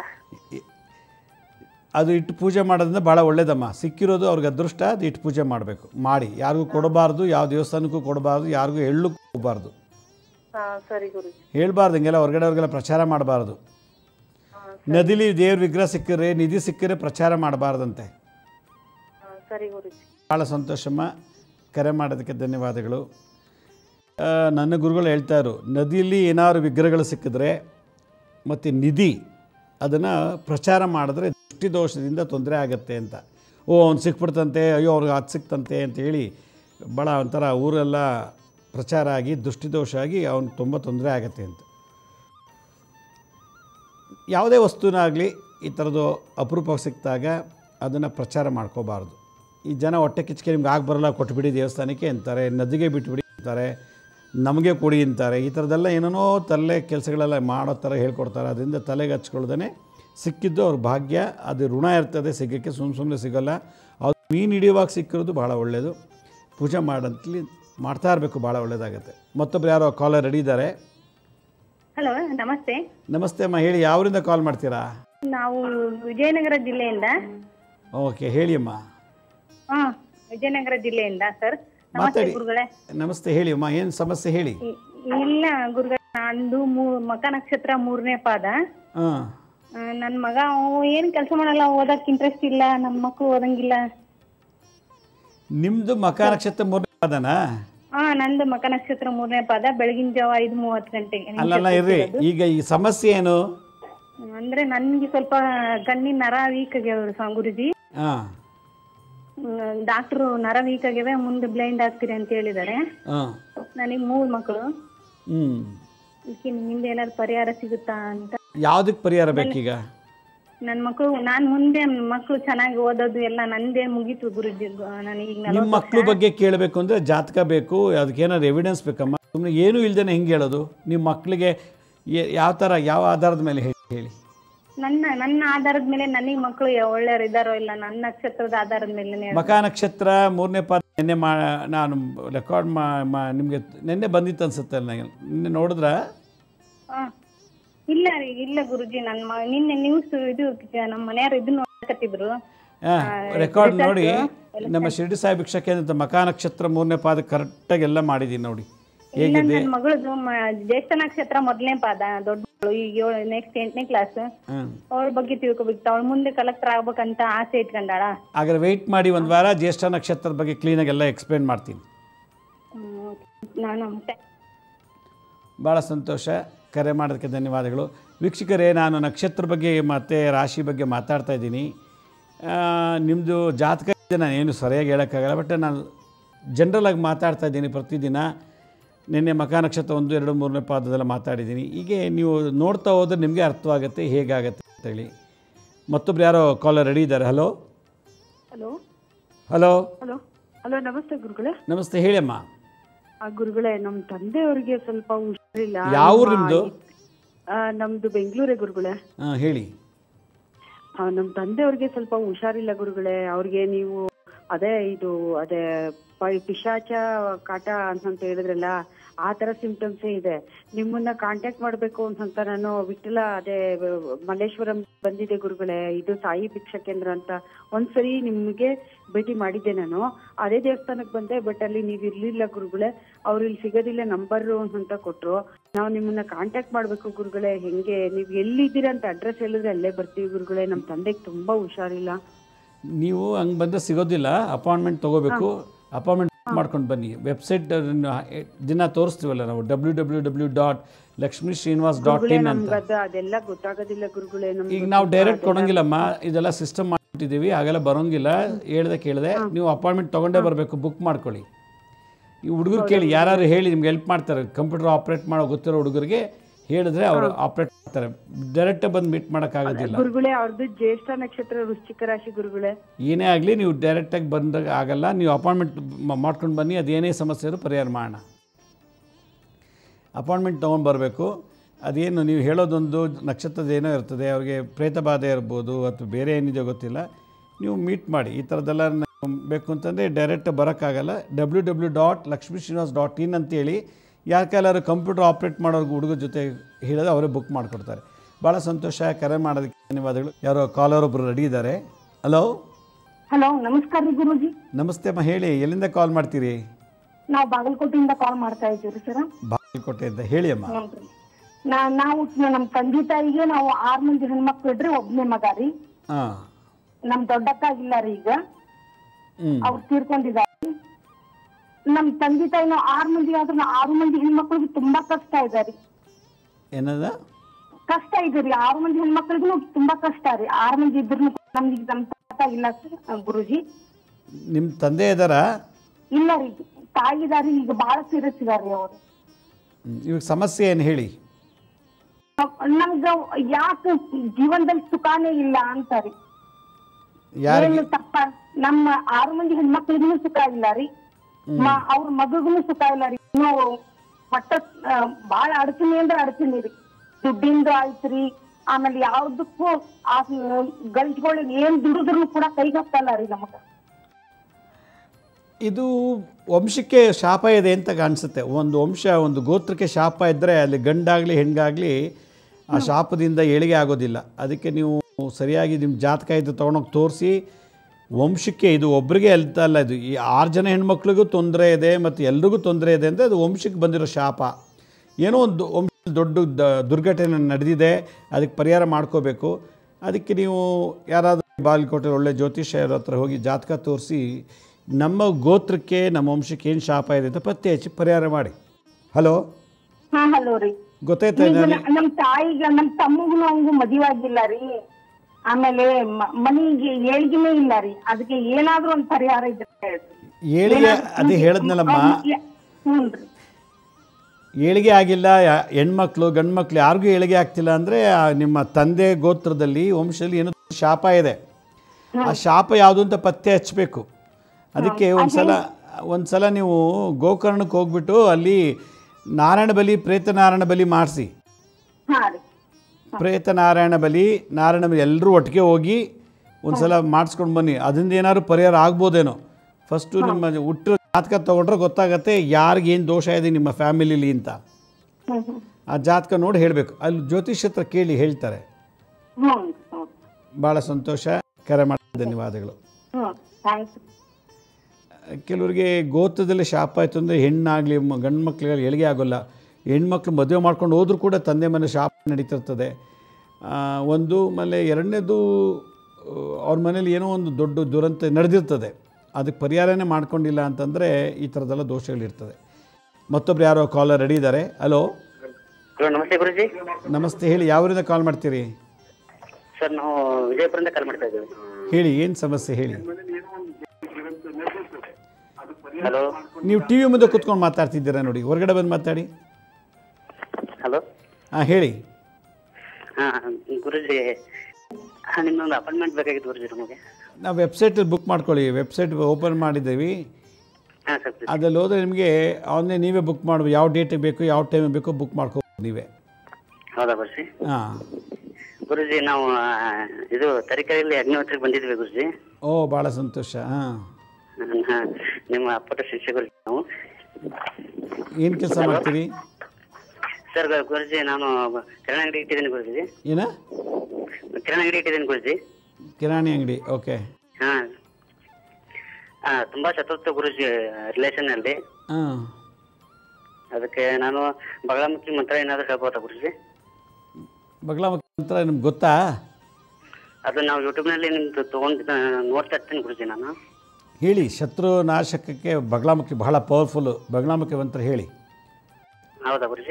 ಅದು ಇಟ್ಟು ಪೂಜೆ ಮಾಡೋದ್ರಿಂದ ಭಾಳ ಒಳ್ಳೇದಮ್ಮ ಸಿಕ್ಕಿರೋದು ಅವ್ರಿಗೆ ಅದೃಷ್ಟ ಅದು ಇಟ್ಟು ಪೂಜೆ ಮಾಡಬೇಕು ಮಾಡಿ ಯಾರಿಗೂ ಕೊಡಬಾರ್ದು ಯಾವ ದೇವಸ್ಥಾನಕ್ಕೂ ಕೊಡಬಾರ್ದು ಯಾರಿಗೂ ಎಳ್ಳು ಹೋಗಬಾರ್ದು ಹಾ ಸರಿ ಗುರುಜಿ ಹೇಳ್ಬಾರ್ದು ಹಿಂಗೆಲ್ಲ ಹೊರಗಡೆ ಅವ್ರಿಗೆಲ್ಲ ಪ್ರಚಾರ ಮಾಡಬಾರ್ದು ನದಿಲಿ ದೇವ್ರ ವಿಗ್ರಹ ಸಿಕ್ಕರೆ ನಿಧಿ ಸಿಕ್ಕರೆ ಪ್ರಚಾರ ಮಾಡಬಾರ್ದಂತೆ ಹಾ ಸರಿ ಗುರುಜಿ ಭಾಳ ಸಂತೋಷಮ್ಮ ಕರೆ ಮಾಡೋದಕ್ಕೆ ಧನ್ಯವಾದಗಳು ಆ, ನನ್ನ ಗುರುಗಳು ಹೇಳ್ತಾಯಿರು ನದಿಯಲ್ಲಿ ಏನಾದ್ರು ವಿಗ್ರಹಗಳು ಸಿಕ್ಕಿದ್ರೆ ಮತ್ತು ನಿಧಿ ಅದನ್ನು ಪ್ರಚಾರ ಮಾಡಿದ್ರೆ ದೃಷ್ಟಿದೋಷದಿಂದ ತೊಂದರೆ ಆಗುತ್ತೆ ಅಂತ ಓ ಅವ್ನು ಸಿಕ್ಬಿಡ್ತಂತೆ ಅಯ್ಯೋ ಅವ್ರಿಗೆ ಅದು ಸಿಕ್ತಂತೆ ಅಂತ ಹೇಳಿ ಭಾಳ ಒಂಥರ ಊರೆಲ್ಲ ಪ್ರಚಾರ ಆಗಿ ದೃಷ್ಟಿದೋಷ ಆಗಿ ಅವನು ತುಂಬ ತೊಂದರೆ ಆಗುತ್ತೆ ಅಂತ ಯಾವುದೇ ವಸ್ತುನಾಗಲಿ ಈ ಥರದ್ದು ಅಪರೂಪಕ್ಕೆ ಸಿಕ್ಕಿದಾಗ ಅದನ್ನು ಪ್ರಚಾರ ಮಾಡ್ಕೋಬಾರ್ದು ಈ ಜನ ಹೊಟ್ಟೆ ಕಿಚ್ಚಿಗೆ ನಿಮ್ಗೆ ಆಗಿ ಬರಲ್ಲ ಕೊಟ್ಬಿಡಿ ದೇವಸ್ಥಾನಕ್ಕೆ ಅಂತಾರೆ ನದಿಗೆ ಬಿಟ್ಬಿಡಿ ಅಂತಾರೆ ನಮಗೆ ಕೊಡಿ ಅಂತಾರೆ ಈ ಥರದ್ದೆಲ್ಲ ಏನೇನೋ ತಲೆ ಕೆಲಸಗಳೆಲ್ಲ ಮಾಡೋ ಥರ ಹೇಳ್ಕೊಡ್ತಾರೆ ಅದರಿಂದ ತಲೆಗೆ ಹಚ್ಕೊಳ್ದೇ ಸಿಕ್ಕಿದ್ದು ಅವ್ರ ಭಾಗ್ಯ ಅದು ಋಣ ಇರ್ತದೆ ಸಿಗೋಕ್ಕೆ ಸುಮ್ಮನೆ ಸುಮ್ಮನೆ ಸಿಗೋಲ್ಲ ಅದು ಮೀನು ಹಿಡಿಯುವಾಗ ಸಿಕ್ಕಿರೋದು ಭಾಳ ಒಳ್ಳೆಯದು ಪೂಜೆ ಮಾಡಂತಲಿ ಮಾಡ್ತಾ ಇರಬೇಕು ಭಾಳ ಒಳ್ಳೆಯದಾಗುತ್ತೆ ಮತ್ತೊಬ್ರು ಯಾರೋ ಕಾಲರ್ ರೆಡಿ ಇದ್ದಾರೆ ಹಲೋ ನಮಸ್ತೆ ನಮಸ್ತೆ ಅಮ್ಮ ಹೇಳಿ ಯಾವರಿಂದ ಕಾಲ್ ಮಾಡ್ತೀರಾ ನಾವು ವಿಜಯನಗರ ಜಿಲ್ಲೆಯಿಂದ ಓಕೆ ಹೇಳಿ ಅಮ್ಮ ಹಾ ವಿಜಯನಗರ ಜಿಲ್ಲೆಯಿಂದ ಸರ್ ನಮಸ್ತೆ ಮಾತಾಡಿ ಗುರುಗಳೇ ನಮಸ್ತೆ ಹೇಳಿ ಅಮ್ಮ ಏನು ಸಮಸ್ಯೆ ಹೇಳಿ ಇ- ಇಲ್ಲ ಗುರುಗಳೇ ನಂದು ಮೂ ಮಕ ನಕ್ಷತ್ರ ಮೂರನೇ ಪಾದ ಹಾಂ ಆ, ನನ್ ಮಗ ಅವ ಏನ್ ಕೆಲಸ ಮಾಡಲ್ಲ ಓದಕ್ ಇಂಟ್ರೆಸ್ಟ್ ಇಲ್ಲ ನಮ್ ಮಕ್ಳು ಓದಂಗಿಲ್ಲ ನಿಮ್ಮದು ಮಕ ನಕ್ಷತ್ರ ಮೂರನೇ ಪಾದನಾ ಹಾ ನಂದು ಮಕ ನಕ್ಷತ್ರ ಮೂರನೇ ಪಾದ ಬೆಳಗಿನ ಜಾವ ಐದು ಮೂವತ್ತು ಗಂಟೆಗೆ ಅಲ್ಲಲ್ಲ ಇರ್ರಿ ಈಗ ಈ ಸಮಸ್ಯೆ ಏನು ಅಂದ್ರೆ ನನ್ಗೆ ಸ್ವಲ್ಪ ಕಣ್ಣಿನ ನರ ವೀಕ್ ಆಗ್ಯಾವ ಸ- ಗುರುಜಿ ಹಾಂ ಡಾಕ್ಟ್ರು ನರ ವೀಕ್ ಆಗ್ಯಾವೆ ಮುಂದೆ ಬ್ಲೈಂಡ್ ಆಗ್ತೀರಿ ಅಂತ ಹೇಳಿದ್ದಾರೆ ಹಾಂ ನನಗೆ ಮೂರ್ ಮಕ್ಕಳು ಹ್ಞೂ ಇದಕ್ಕೆ ನಿಮ್ಮಿಂದ ಏನಾದ್ರು ಪರಿಹಾರ ಸಿಗುತ್ತಾ ಅಂತ ಯಾವುದಕ್ಕೆ ಪರಿಹಾರ ಬೇಕೀಗ ನನ್ ಮಕ್ಕಳು ನಾನ್ ಮುಂದೆ ಮಕ್ಕಳು ಚೆನ್ನಾಗಿ ಓದೋದು ಎಲ್ಲ ನಂದೇ ಮುಗೀತು ಗುರುಜಿ ನನಗೆ ಈಗ ನಿಮ್ಮ ಮಕ್ಕಳ ಬಗ್ಗೆ ಕೇಳಬೇಕು ಅಂದರೆ ಜಾತಕ ಬೇಕು ಅದಕ್ಕೆ ಏನಾದ್ರು ಎವಿಡೆನ್ಸ್ ಬೇಕಮ್ಮ ಸುಮ್ಮನೆ ಏನೂ ಇಲ್ದೇನೆ ಹೆಂಗೆ ಹೇಳೋದು ನಿಮ್ಮ ಮಕ್ಕಳಿಗೆ ಯಾವ ಥರ ಯಾವ ಆಧಾರದ ಮೇಲೆ ಹೇಳಿ ಹೇಳಿ ನನ್ನ ನನ್ನ ಆಧಾರದ ಮೇಲೆ ನನಗೆ ಮಕ್ಕಳು ಒಳ್ಳೆಯವ್ರು ಇದಾರೋ ಇಲ್ಲ ನನ್ನ ನಕ್ಷತ್ರದ ಆಧಾರದ ಮೇಲೆ ಮಕ ನಕ್ಷತ್ರ ಮೂರನೇ ಪಾದ ನಿನ್ನೆ ಮಾ ನಾನು ರೆಕಾರ್ಡ್ ಮಾ ಮಾ ನಿಮಗೆ ನಿನ್ನೆ ಬಂದಿತ್ತು ಅನ್ಸುತ್ತೆ ನನಗೆ ನಿನ್ನೆ ನೋಡಿದ್ರ ಇಲ್ಲ ರೀ ಇಲ್ಲ ಗುರುಜಿ ನನ್ನ ಮ ನಿನ್ನೆ ನ್ಯೂಸ್ ಇದು ನಮ್ಮ ಮನೆಯವ್ರು ಇದನ್ನ ನೋಡಕತ್ತಿದ್ರು ರೆಕಾರ್ಡ್ ನೋಡಿ ನಮ್ಮ ಶಿರ್ಡಿ ಸಾಯಿ ಭಿಕ್ಷಕ್ಕೆ ಅಂತ ಮಕ ನಕ್ಷತ್ರ ಮೂರನೇ ಪಾದ ಕರೆಕ್ಟಾಗಿ ಎಲ್ಲ ಮಾಡಿದ್ದೀನಿ ನೋಡಿ ಇಲ್ಲ ಹೇಗಿದೆ ನನ್ನ ಮಗಳದು ಜ್ಯೇಷ್ಠ ನಕ್ಷತ್ರ ಮೊದಲನೇ ಪಾದ ದೊಡ್ಡ ಮಗಳು ಈಗ ಏಳು ನೆಕ್ಸ್ಟ್ ಎಂಟನೇ ಕ್ಲಾಸ್ ಹಾಂ ಅವಳ ಬಗ್ಗೆ ತಿಳ್ಕೊಬೇಕು ಅವಳ ಮುಂದೆ ಕಲೆಕ್ಟರ್ ಆಗ್ಬೇಕಂತ ಆಸೆ ಇಟ್ಕೊಂಡಾಳ ಹಾಗಾದ್ರೆ ವೆಯ್ಟ್ ಮಾಡಿ ಒಂದು ವಾರ ಜ್ಯೇಷ್ಠ ನಕ್ಷತ್ರದ ಬಗ್ಗೆ ಕ್ಲೀನಾಗಿ ಎಲ್ಲ ಎಕ್ಸ್ಪ್ಲೇನ್ ಮಾಡ್ತೀನಿ ಹ್ಮ್, ನಾನು ಮತ್ತೆ- ಭಾಳ ಸಂತೋಷ ಕರೆ ಮಾಡೋದಕ್ಕೆ ಧನ್ಯವಾದಗಳು ವೀಕ್ಷಕರೇ ನಾನು ನಕ್ಷತ್ರ ಬಗ್ಗೆ ಮತ್ತು ರಾಶಿ ಬಗ್ಗೆ ಮಾತಾಡ್ತಾ ಇದ್ದೀನಿ ನಿಮ್ಮದು ಜಾತಕ ಇದೆ ನಾನು ಏನು ಸರಿಯಾಗಿ ಹೇಳೋಕ್ಕಾಗಲ್ಲ ಬಟ್ ನಾನು ಜನ್ರಲಾಗಿ ಮಾತಾಡ್ತಾ ಇದ್ದೀನಿ ಪ್ರತಿದಿನ ನಿನ್ನೆ ಮಕ ನಕ್ಷತ್ರ ಒಂದು ಎರಡು ಮೂರನೇ ಪಾದದಲ್ಲ ಮಾತಾಡಿದ್ದೀನಿ ಹೀಗೆ ನೀವು ನೋಡ್ತಾ ಹೋದ್ರೆ ನಿಮಗೆ ಅರ್ಥವಾಗುತ್ತೆ ಹೇಗಾಗತ್ತೆ ಅಂತೇಳಿ ಮತ್ತೊಬ್ರು ಯಾರೋ ಕಾಲರ್ ರೆಡಿ ಇದ್ದಾರೆ hello hello hello hello hello ನಮಸ್ತೆ ಗುರುಗಳೇ ನಮಸ್ತೆ ಹೇಳಿ ಅಮ್ಮ ಆ ಗುರುಗಳೇ ನಮ್ ತಂದೆಯವ್ರಿಗೆ ಸ್ವಲ್ಪ ಹುಷಾರಿಲ್ಲ ಯಾವ ಊರು ನಿಮ್ಮದು ಆ, ನಮ್ದು ಬೆಂಗಳೂರೇ ಗುರುಗಳೇ ಹಾಂ ಹೇಳಿ ಆ, ನಮ್ ತಂದೆಯವ್ರಿಗೆ ಸ್ವಲ್ಪ ಹುಷಾರಿಲ್ಲ ಗುರುಗಳೇ ಅವ್ರಿಗೆ ನೀವು ಅದೇ ಇದು ಅದೇ ಪೈ- ಪಿಶಾಚ ಕಾಟ ಅಂತ ಹೇಳಿದ್ರಲ್ಲ ಆ ತರ ಸಿಂಪ್ಟಮ್ಸೇ ಇದೆ ನಿಮ್ಮನ್ನ ಕಾಂಟ್ಯಾಕ್ಟ್ ಮಾಡ್ಬೇಕು ಅಂತ ನಾನು ವಿಠಲ ಅದೇ ಮಲ್ಲೇಶ್ವರಂ ಬಂದಿದೆ ಗುರುಗಳೇ ಇದು ಸಾಯಿ ಭಿಕ್ಷಾ ಕೇಂದ್ರ ಅಂತ ಒಂದ್ಸರಿ ನಿಮ್ಗೆ ಭೇಟಿ ಮಾಡಿದ್ದೆ ನಾನು ಅದೇ ದೇವಸ್ಥಾನಕ್ಕೆ ಬಂದೆ ಬಟ್ ಅಲ್ಲಿ ನೀವ್ ಇರ್ಲಿಲ್ಲ ಗುರುಗಳೇ ಅವ್ರು ಇಲ್ಲಿ ಸಿಗೋದಿಲ್ಲ ನಂಬರ್ ಅಂತ ಕೊಟ್ರು ನಾವು ನಿಮ್ಮನ್ನ ಕಾಂಟ್ಯಾಕ್ಟ್ ಮಾಡ್ಬೇಕು ಗುರುಗಳೇ ಹೆಂಗೆ ನೀವ್ ಎಲ್ಲಿದ್ದೀರಾ ಅಂತ ಅಡ್ರೆಸ್ ಹೇಳಿದ್ರೆ ಅಲ್ಲೇ ಬರ್ತೀವಿ ಗುರುಗಳೇ ನಮ್ ತಂದೆಗೆ ತುಂಬಾ ಹುಷಾರಿಲ್ಲ ನೀವು ಹಂಗೆ ಬಂದರೆ ಸಿಗೋದಿಲ್ಲ ಅಪಾಯಿಂಟ್ಮೆಂಟ್ ತೊಗೋಬೇಕು ಅಪಾಯಿಂಟ್ಮೆಂಟ್ ಮಾಡ್ಕೊಂಡು ಬನ್ನಿ ವೆಬ್ಸೈಟ್ ದಿನ ತೋರಿಸ್ತೀವಲ್ಲ ನಾವು W W W dot Lakshmi Srinivas dot in ಅಂತ ನಮ್ಗದ ಅದೆಲ್ಲ ಗೊತ್ತಾಗೋದಿಲ್ಲ ಗುರುಗಳೇ ನಮ್ಗೆ ಈಗ ನಾವು ಡೈರೆಕ್ಟ್ ಕೊಡೋಂಗಿಲ್ಲಮ್ಮ ಇದೆಲ್ಲ ಸಿಸ್ಟಮ್ ಮಾಡಿಬಿಟ್ಟಿದ್ದೀವಿ ಹಾಗೆಲ್ಲ ಬರೋಂಗಿಲ್ಲ ಹೇಳ್ದೆ ಕೇಳಿದೆ ನೀವು ಅಪಾಯಿಂಟ್ಮೆಂಟ್ ತೊಗೊಂಡೇ ಬರಬೇಕು ಬುಕ್ ಮಾಡ್ಕೊಳ್ಳಿ ಈ ಹುಡುಗರು ಕೇಳಿ ಯಾರು ಹೇಳಿ ನಿಮ್ಗೆ ಹೆಲ್ಪ್ ಮಾಡ್ತಾರೆ ಕಂಪ್ಯೂಟರ್ ಆಪ್ರೇಟ್ ಮಾಡೋ ಗೊತ್ತಿರೋ ಹುಡುಗರಿಗೆ ಹೇಳಿದ್ರೆ ಅವರು ಆಪ್ರೇಟ್ ಮಾಡ್ತಾರೆ ಡೈರೆಕ್ಟಾಗಿ ಬಂದು ಮೀಟ್ ಮಾಡೋಕ್ಕಾಗೋದಿಲ್ಲ ಗುರುಗಳೇ ಅವ್ರದ್ದು ಜ್ಯೇಷ್ಠ ನಕ್ಷತ್ರ ವೃಶ್ಚಿಕ ರಾಶಿ ಗುರುಗಳೇ ಏನೇ ಆಗಲಿ ನೀವು ಡೈರೆಕ್ಟಾಗಿ ಬಂದಾಗ ಆಗಲ್ಲ ನೀವು ಅಪಾಯಿಂಟ್ಮೆಂಟ್ ಮಾಡ್ಕೊಂಡು ಬನ್ನಿ ಅದೇನೇ ಸಮಸ್ಯೆ ಇರೋ ಪರಿಹಾರ ಮಾಡೋಣ ಅಪಾಯಿಂಟ್ಮೆಂಟ್ ತೊಗೊಂಡು ಬರಬೇಕು ಅದೇನು ನೀವು ಹೇಳೋದೊಂದು ನಕ್ಷತ್ರದ ಏನೋ ಇರ್ತದೆ ಅವ್ರಿಗೆ ಪ್ರೇತ ಬಾಧೆ ಇರ್ಬೋದು ಅಥವಾ ಬೇರೆ ಏನಿದೆ ಗೊತ್ತಿಲ್ಲ ನೀವು ಮೀಟ್ ಮಾಡಿ ಈ ಥರದ್ದೆಲ್ಲ ನಾವು ಬೇಕು ಅಂತಂದರೆ ಡೈರೆಕ್ಟ್ ಬರೋಕ್ಕಾಗಲ್ಲ W W dot Lakshmi Srinivas dot in ಅಂತೇಳಿ ಯಾಕೆಲ್ಲಾರು ಕಂಪ್ಯೂಟರ್ ಆಪ್ರೇಟ್ ಮಾಡೋರ್ಗೆ ಹುಡುಗರ ಜೊತೆ ಹೇಳಿದ್ರೆ ಅವರೇ ಬುಕ್ ಮಾಡಿಕೊಡ್ತಾರೆ ಭಾಳ ಸಂತೋಷ ಕರೆ ಮಾಡೋದಕ್ಕೆ ಧನ್ಯವಾದಗಳು ಯಾರೋ ಕಾಲರ್ ಒಬ್ಬರು ರೆಡಿ ಇದ್ದಾರೆ ಹಲೋ ಹಲೋ ನಮಸ್ಕಾರ ರೀ ಗುರೂಜಿ ನಮಸ್ತೆ ಅಮ್ಮ ಹೇಳಿ ಎಲ್ಲಿಂದ ಕಾಲ್ ಮಾಡ್ತೀರಿ ನಾವು ಬಾಗಲಕೋಟೆಯಿಂದ ಕಾಲ್ ಮಾಡ್ತಾ ಇದ್ದೀವಿ ಸರ್ ಬಾಗಲಕೋಟೆಯಿಂದ ಹೇಳಿ ಅಮ್ಮ ನಾ ನಾವು ನಮ್ಮ ತಂದೆ ತಾಯಿಗೆ ನಾವು ಆರ್ ಮಂದಿ ಹೆಣ್ಮಕ್ಳು ಇಡ್ರಿ ಒಬ್ನೇ ಮಗ ರೀ ಹಾಂ ನಮ್ ದೊಡ್ಡಕ್ಕ ಇಲ್ಲ ರೀ ಈಗ ಹ್ಞೂ ಅವ್ರು ತೀರ್ಕೊಂಡಿದ್ದಾರೆ ನಮ್ ತಂದೆ ತಾಯಿ ನಾವು ಆರ್ ಮಂದಿ ಆದ್ರೂ ನಾವು ಆರು ಮಂದಿ ಹೆಣ್ಮಕ್ಳಿಗೆ ತುಂಬಾ ಕಷ್ಟ ಇದೆ ರೀ ಏನದ ಕಷ್ಟ ಇದೆ ರೀ ಆರು ಮಂದಿ ಹೆಣ್ಮಕ್ಳಿಗೂ ತುಂಬಾ ಕಷ್ಟ ರೀ ಆರು ಮಂದಿ ಇದ್ರು ನಮ್ಗೆ ನಮ್ ತಾತ ಇಲ್ಲ ಸರ್ ಗುರುಜಿ ನಿಮ್ಮ ತಂದೆ ಇದ್ದಾರಾ ಇಲ್ಲ ರೀ ತಾಯಿ ಇದಾರಿ ಈಗ ಬಹಳ ಸೀರಿಯಸ್ ಇದಾರಿ ಅವ್ರು ಹ್ಮ್. ಇವಾಗ ಸಮಸ್ಯೆ ಏನು ಹೇಳಿ ನಮ್ಗ ಯಾಕೆ ಜೀವನದಲ್ಲಿ ಸುಖಾನೇ ಇಲ್ಲ ಅಂತಾರಿ ಯಾರಿಗೆ ಏನು ತಪ್ಪ ನಮ್ಮ ಆರು ಮಂದಿ ಹೆಣ್ಮಕ್ಳಿಗೂ ಸುಖ ಇಲ್ಲ ರೀ ಮ- ಅವ್ರ ಮಗುಗೂ ಸುಖ ಇಲ್ಲ ರೀ ಇನ್ನು ಒಟ್ಟ ಆ, ಬಾಳ ಅಡಚಣೆ ಅಂದ್ರೆ ಅಡಚಣೆ ರೀ ದುಡ್ಡಿಂದು ಆಯ್ತ್ರಿ ಆಮೇಲೆ ಯಾವ್ದಕ್ಕೂ ಆ ಗಂಟ್ಗಳಿಗೆ ಏನ್ ದುಡಿದ್ರು ಕೂಡ ಕೈಗೆ ಹತ್ತಲ್ಲ ರೀ ನಮಗ ಇದು ವಂಶಕ್ಕೆ ಶಾಪ ಇದೆ ಅಂತ ಕಾಣಿಸುತ್ತೆ ಒಂದು ವಂಶ ಒಂದು ಗೋತ್ರಕ್ಕೆ ಶಾಪ ಇದ್ದರೆ ಅಲ್ಲಿ ಗಂಡಾಗಲಿ ಹೆಣ್ಗಾಗಲಿ ಆ ಶಾಪದಿಂದ ಏಳಿಗೆ ಆಗೋದಿಲ್ಲ ಅದಕ್ಕೆ ನೀವು ಸರಿಯಾಗಿ ನಿಮ್ಮ ಜಾತಕ ಇದು ತೊಗೊಂಡೋಗಿ ತೋರಿಸಿ ವಂಶಕ್ಕೆ ಇದು ಒಬ್ಬರಿಗೆ ಅಲ್ತ ಅಲ್ಲ ಇದು ಈ ಆರು ಜನ ಹೆಣ್ಮಕ್ಳಿಗೂ ತೊಂದರೆ ಇದೆ ಮತ್ತು ಎಲ್ರಿಗೂ ತೊಂದರೆ ಇದೆ ಅಂದರೆ ಅದು ವಂಶಕ್ಕೆ ಬಂದಿರೋ ಶಾಪ ಏನೋ ಒಂದು ವಂಶ ದೊಡ್ಡ ದ- ದುರ್ಘಟನೆ ನಡೆದಿದೆ ಅದಕ್ಕೆ ಪರಿಹಾರ ಮಾಡ್ಕೋಬೇಕು ಅದಕ್ಕೆ ನೀವು ಯಾರಾದರೂ ಬಾಗಲಕೋಟೆ ಒಳ್ಳೆ ಜ್ಯೋತಿಷ್ಯರ ಹತ್ರ ಹೋಗಿ ಜಾತಕ ತೋರಿಸಿ ನಮ್ಮ ಗೋತ್ರಕ್ಕೆ ನಮ್ಮ ವಂಶಕ್ಕೆ ಏನು ಶಾಪ ಇದೆ ಅಂತ ಪತ್ತೆ ಹಚ್ಚಿ ಪರಿಹಾರ ಮಾಡಿ ಹಲೋ ಹಾ ಹಲೋ ರೀ ಗೊತ್ತಾಯ್ತಾ ಈಗ ನಾನು ನ- ನಮ್ ತಾಯಿಗ ನಮ್ ತಮ್ಮಗೂ ಅವಂಗೂ ಮದುವೆ ಆಗಿಲ್ಲ ರೀ ಆಮೇಲೆ ಮ- ಮನಿಗೆ ಏಳ್ಗಿನೇ ಇಲ್ಲ ರೀ ಅದಕ್ಕೆ ಏನಾದ್ರೂ ಒಂದ್ ಪರಿಹಾರ ಇದ್ರೆ ಹೇಳ್ರಿ. ಏಳಿಗೆ ಅದೇ ಹೇಳಿದ್ನಲ್ಲಮ್ಮ ಹ್ಞೂ ರೀ ಏಳಿಗೆ ಆಗಿಲ್ಲ ಯಾ- ಹೆಣ್ಮಕ್ಳು ಗಂಡು ಮಕ್ಳು ಯಾರಿಗೂ ಏಳಿಗೆ ಆಗ್ತಿಲ್ಲ ಅಂದರೆ ನಿಮ್ಮ ತಂದೆ ಗೋತ್ರದಲ್ಲಿ ವಂಶದಲ್ಲಿ ಏನೋ ಶಾಪ ಇದೆ ಆ ಶಾಪ ಯಾವುದು ಅಂತ ಪತ್ತೆ ಹಚ್ಚಬೇಕು ಅದಕ್ಕೆ ಒಂದು ಸಲ ಒಂದು ಸಲ ನೀವು ಗೋಕರ್ಣಕ್ಕೆ ಹೋಗ್ಬಿಟ್ಟು ಅಲ್ಲಿ ನಾರಾಯಣ ಬಲಿ ಪ್ರೇತ ನಾರಾಯಣ ಬಲಿ ಮಾಡಿಸಿ ಹಾ ರೀ ಪ್ರೇತ ನಾರಾಯಣ ಬಲಿ ನಾರಾಯಣ ಬಲಿ ಎಲ್ಲರೂ ಒಟ್ಟಿಗೆ ಹೋಗಿ ಒಂದು ಸಲ ಮಾಡಿಸ್ಕೊಂಡು ಬನ್ನಿ ಅದರಿಂದ ಏನಾದ್ರು ಪರಿಹಾರ ಆಗ್ಬೋದೇನೋ ಫಸ್ಟು ನಿಮ್ಮ ಹುಟ್ಟು ಜಾತಕ ತೊಗೊಂಡ್ರೆ ಗೊತ್ತಾಗತ್ತೆ ಯಾರಿಗೆ ಏನು ದೋಷ ಇದೆ ನಿಮ್ಮ ಫ್ಯಾಮಿಲಿಲಿ ಅಂತ ಹ್ಮ್ ಹ್ಮ್ ಆ ಜಾತಕ ನೋಡಿ ಹೇಳಬೇಕು ಅಲ್ಲಿ ಜ್ಯೋತಿಷ್ ಹತ್ರ ಕೇಳಿ ಹೇಳ್ತಾರೆ ಹ್ಞೂ ಹ್ಞೂ ಭಾಳ ಸಂತೋಷ ಕರೆ ಮಾಡಿ ಧನ್ಯವಾದಗಳು ಹ್ಞೂ ಥ್ಯಾಂಕ್ಸ್ ಕೆಲವರಿಗೆ ಗೋತ್ರದಲ್ಲಿ ಶಾಪ ಆಯಿತು ಅಂದರೆ ಹೆಣ್ಣಾಗಲಿ ಗಂಡು ಮಕ್ಳಿಗೆ ಏಳಿಗೆ ಆಗೋಲ್ಲ ಹೆಣ್ಮಕ್ಳು ಮದುವೆ ಮಾಡ್ಕೊಂಡು ಹೋದ್ರೂ ಕೂಡ ತಂದೆ ಮನೆ ಶಾಪ ನಡೀತಿರ್ತದೆ ಆ, ಒಂದು ಆಮೇಲೆ ಎರಡನೇದು ಅವ್ರ ಮನೇಲಿ ಏನೋ ಒಂದು ದೊಡ್ಡ ದುರಂತ ನಡೆದಿರ್ತದೆ ಅದಕ್ಕೆ ಪರಿಹಾರನೇ ಮಾಡ್ಕೊಂಡಿಲ್ಲ ಅಂತಂದರೆ ಈ ಥರದ್ದೆಲ್ಲ ದೋಷಗಳಿರ್ತದೆ ಮತ್ತೊಬ್ರು ಯಾರೋ ಕಾಲರ್ ರೆಡಿ ಇದ್ದಾರೆ ಹಲೋ ಹಲೋ ನಮಸ್ತೆ ಗುರುಜಿ ನಮಸ್ತೆ ಹೇಳಿ ಯಾವರಿಂದ ಕಾಲ್ ಮಾಡ್ತೀರಿ ಸರ್ ನಾವು ವಿಜಯಪುರದಿಂದ ಕಾಲ್ ಮಾಡ್ತಾ ಇದ್ದೀವಿ ಹೇಳಿ ಏನು ಸಮಸ್ಯೆ ಹೇಳಿ ಹಲೋ ನೀವು ಟಿ ವಿ ಮುಂದೆ ಕೂತ್ಕೊಂಡು ಮಾತಾಡ್ತಿದ್ದೀರಾ ನೋಡಿ ಹೊರಗಡೆ ಬಂದು ಮಾತಾಡಿ ಹಲೋ ಹಾಂ ಹೇಳಿ ಹಾಂ ಗುರುಜಿ ಹಾಂ ನಿಮ್ಮೊಂದು ಅಪಾಯಿಂಟ್ಮೆಂಟ್ ಬೇಕಾಗಿತ್ತು ಗುರುಜಿ ನಮಗೆ ನಾವು ವೆಬ್ಸೈಟಲ್ಲಿ ಬುಕ್ ಮಾಡ್ಕೊಳ್ಳಿ ವೆಬ್ಸೈಟ್ ಓಪನ್ ಮಾಡಿದ್ದೀವಿ ಹಾಂ ಸರ್ ಅದ್ರಲ್ಲಿ ಹೋದರೆ ನಿಮಗೆ ಆನ್ಲೈನ್ ನೀವೇ ಬುಕ್ ಮಾಡ್ಬೋದು ಯಾವ ಡೇಟಿಗೆ ಬೇಕು ಯಾವ ಟೈಮಿಗೆ ಬೇಕೋ ಬುಕ್ ಮಾಡ್ಕೋಬೋದು ನೀವೇ ಹೌದಾ ಗುರುಜಿ ಹಾಂ ಗುರುಜಿ ನಾವು ಆ, ಇದು ತರೀಕೆರೆಯಲ್ಲಿ ಅಗ್ನಿಹೋತ್ರಿಗೆ ಬಂದಿದ್ವಿ ಗುರುಜಿ ಓ ಭಾಳ ಸಂತೋಷ ಹಾಂ ಹಾಂ ನಿಮ್ಮ ಅಪ್ಪಟ ಶಿಷ್ಯ ಗುರುಜಿ ನಾವು ಏನು ಕೆಲಸ ಮಾಡ್ತೀರಿ ಸರ್ ಗುರುಜಿ ನಾನು ಕಿರಾಣಿ ಅಂಗಡಿ ಇಟ್ಟಿದ್ದೀನಿ ಗುರುಜಿ ಏನ ಕಿರಾಣಿ ಅಂಗಡಿ ಇಟ್ಟಿದ್ದೀನಿ ಗುರುಜಿ ಕಿರಾಣಿ ಅಂಗಡಿ ಓಕೆ ಹಾಂ ಹಾಂ ತುಂಬ ಶತ್ರುತ್ವ ಗುರುಜಿ ರಿಲೇಷನ್ನಲ್ಲಿ ಹಾಂ ಅದಕ್ಕೆ ನಾನು ಬಗಳಮುಖಿ ಮಂತ್ರ ಏನಾದರೂ ಹೇಳ್ಬೋದಾ ಗುರುಜಿ ಬಗ್ಲ ಮಂತ್ರ ನಿಮ್ಗೆ ಗೊತ್ತಾ ಅದು ನಾವು ಯೂಟ್ಯೂಬ್ನಲ್ಲಿ ನಿಮ್ದು ತೊಗೊಂಡು ನೋಡ್ತಾ ಇರ್ತೀನಿ ಗುರುಜಿ ನಾನು ಹೇಳಿ ಶತ್ರು ನಾಶಕಕ್ಕೆ ಬಗ್ಲಾಮುಖಿ ಬಹಳ ಪವರ್ಫುಲ್ಲು ಬಗ್ಲಾಮುಖಿ ಮಂತ್ರ ಹೇಳಿ ಹೌದಾ ಗುರುಜಿ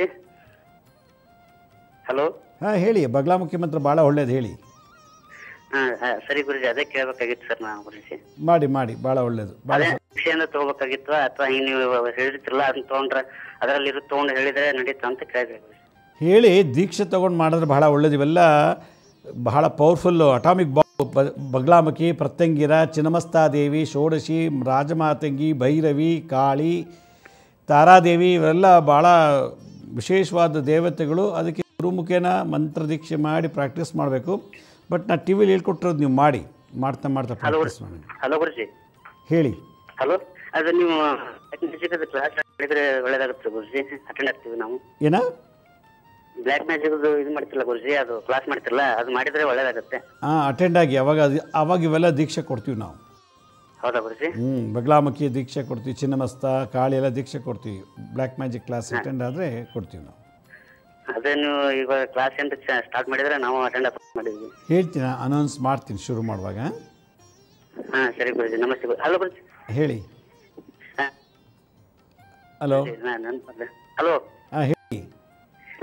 ಹಲೋ ಹಾಂ ಹೇಳಿ ಬಗ್ಲಾಮುಖಿ ಮಂತ್ರ ಭಾಳ ಒಳ್ಳೇದು ಹೇಳಿ ಹಾಂ ಸರಿ ಗುರುಜಿ ಅದೇ ಕೇಳಬೇಕಾಗಿತ್ತು ಸರ್ ನಾನು ಗುರುಜಿ ಮಾಡಿ ಮಾಡಿ ಭಾಳ ಒಳ್ಳೇದು ಭಾಳ ಅದೇ ವಿಷಯನ ತಗೋಬೇಕಾಗಿತ್ತು ಅಥವಾ ಹಿಂಗೆ ನೀವು ಹೇಳಿರ್ತಿರಲ್ಲ ಅದನ್ನ ತೊಗೊಂಡ್ರೆ ಅದರಲ್ಲಿ ಇರೋ ತೊಗೊಂಡು ಹೇಳಿದ್ರೆ ನಡೀತಾ ಅಂತ ಕೇಳಿದೆ ಗುರುಜಿ ಹೇಳಿ ದೀಕ್ಷೆ ತೊಗೊಂಡು ಮಾಡಿದ್ರೆ ಬಹಳ ಒಳ್ಳೇದು ಇವೆಲ್ಲ ಬಹಳ ಪವರ್ಫುಲ್ಲು ಅಟಾಮಿಕ್ ಬಾಂಬ್ ಬ ಬಗ್ಲಾಮುಖಿ ಪ್ರತ್ಯಂಗಿರ ಚಿನ್ನಮಸ್ತಾದೇವಿ ಷೋಡಶಿ ರಾಜಮಾತಂಗಿ ಭೈರವಿ ಕಾಳಿ ತಾರಾದೇವಿ ಇವೆಲ್ಲ ಭಾಳ ವಿಶೇಷವಾದ ದೇವತೆಗಳು ಅದಕ್ಕೆ ಗುರುಮುಖೇನ ಮಂತ್ರ ದೀಕ್ಷೆ ಮಾಡಿ ಪ್ರಾಕ್ಟೀಸ್ ಮಾಡಬೇಕು ಬಟ್ ನಾ ಟಿ ವಿಲಿ ಹೇಳ್ಕೊಟ್ಟಿರೋದು ನೀವು ಮಾಡಿ ಮಾಡ್ತಾ ಮಾಡ್ತಾ ಪ್ರಾಕ್ಟೀಸ್ ಮಾಡಿ ಹಲೋ ಗುರುಜಿ ಹೇಳಿ ಹಲೋ ಅದು ನೀವು ಕ್ಲಾಸ್ ಮಾಡಿದ್ರೆ ಒಳ್ಳೇದಾಗುತ್ತೆ ಗುರುಜಿ ಅಟೆಂಡ್ ಆಗ್ತೀವಿ ನಾವು ಏನ ಬ್ಲ್ಯಾಕ್ ಮ್ಯಾಜಿಕ್ ಇದು ಮಾಡ್ತಿಲ್ಲ ಗುರುಜಿ ಅದು ಕ್ಲಾಸ್ ಮಾಡ್ತಿರಲ್ಲ ಅದು ಮಾಡಿದ್ರೆ ಒಳ್ಳೇದಾಗುತ್ತೆ ಹಾಂ ಅಟೆಂಡ್ ಆಗಿ ಅವಾಗ ಅದು ಅವಾಗ ಇವೆಲ್ಲ ದೀಕ್ಷೆ ಕೊಡ್ತೀವಿ ನಾವು ಹೌದಾ ಗುರುಜಿ ಹ್ಞೂ ಬಗ್ಲಾಮುಖಿ ದೀಕ್ಷೆ ಕೊಡ್ತೀವಿ ಚಿನ್ನಮಸ್ತ ಕಾಳಿ ಎಲ್ಲ ದೀಕ್ಷೆ ಕೊಡ್ತೀವಿ ಬ್ಲ್ಯಾಕ್ ಮ್ಯಾಜಿಕ್ ಕ್ಲಾಸ್ ಅಟೆಂಡ್ ಆದರೆ ಕೊಡ್ತೀವಿ ನಾವು ಅದೇ ನೀವು ಇವಾಗ ಕ್ಲಾಸ್ ಅಂತ ಸ್ಟಾರ್ಟ್ ಮಾಡಿದ್ರೆ ನಾವು ಅಟೆಂಡ್ ಮಾಡಿದ್ವಿ ಹೇಳ್ತೀನಿ ಅನೌನ್ಸ್ ಮಾಡ್ತೀನಿ ಶುರು ಮಾಡುವಾಗ ಹಾ ಸರಿ ಗುರುಜಿ ನಮಸ್ತೆ ಗುರು ಹಲೋ ಗುರುಜಿ ಹೇಳಿ ಹಾ, ಹಲೋ ನಾನು ಹಲೋ ಹಾಂ ಹೇಳಿ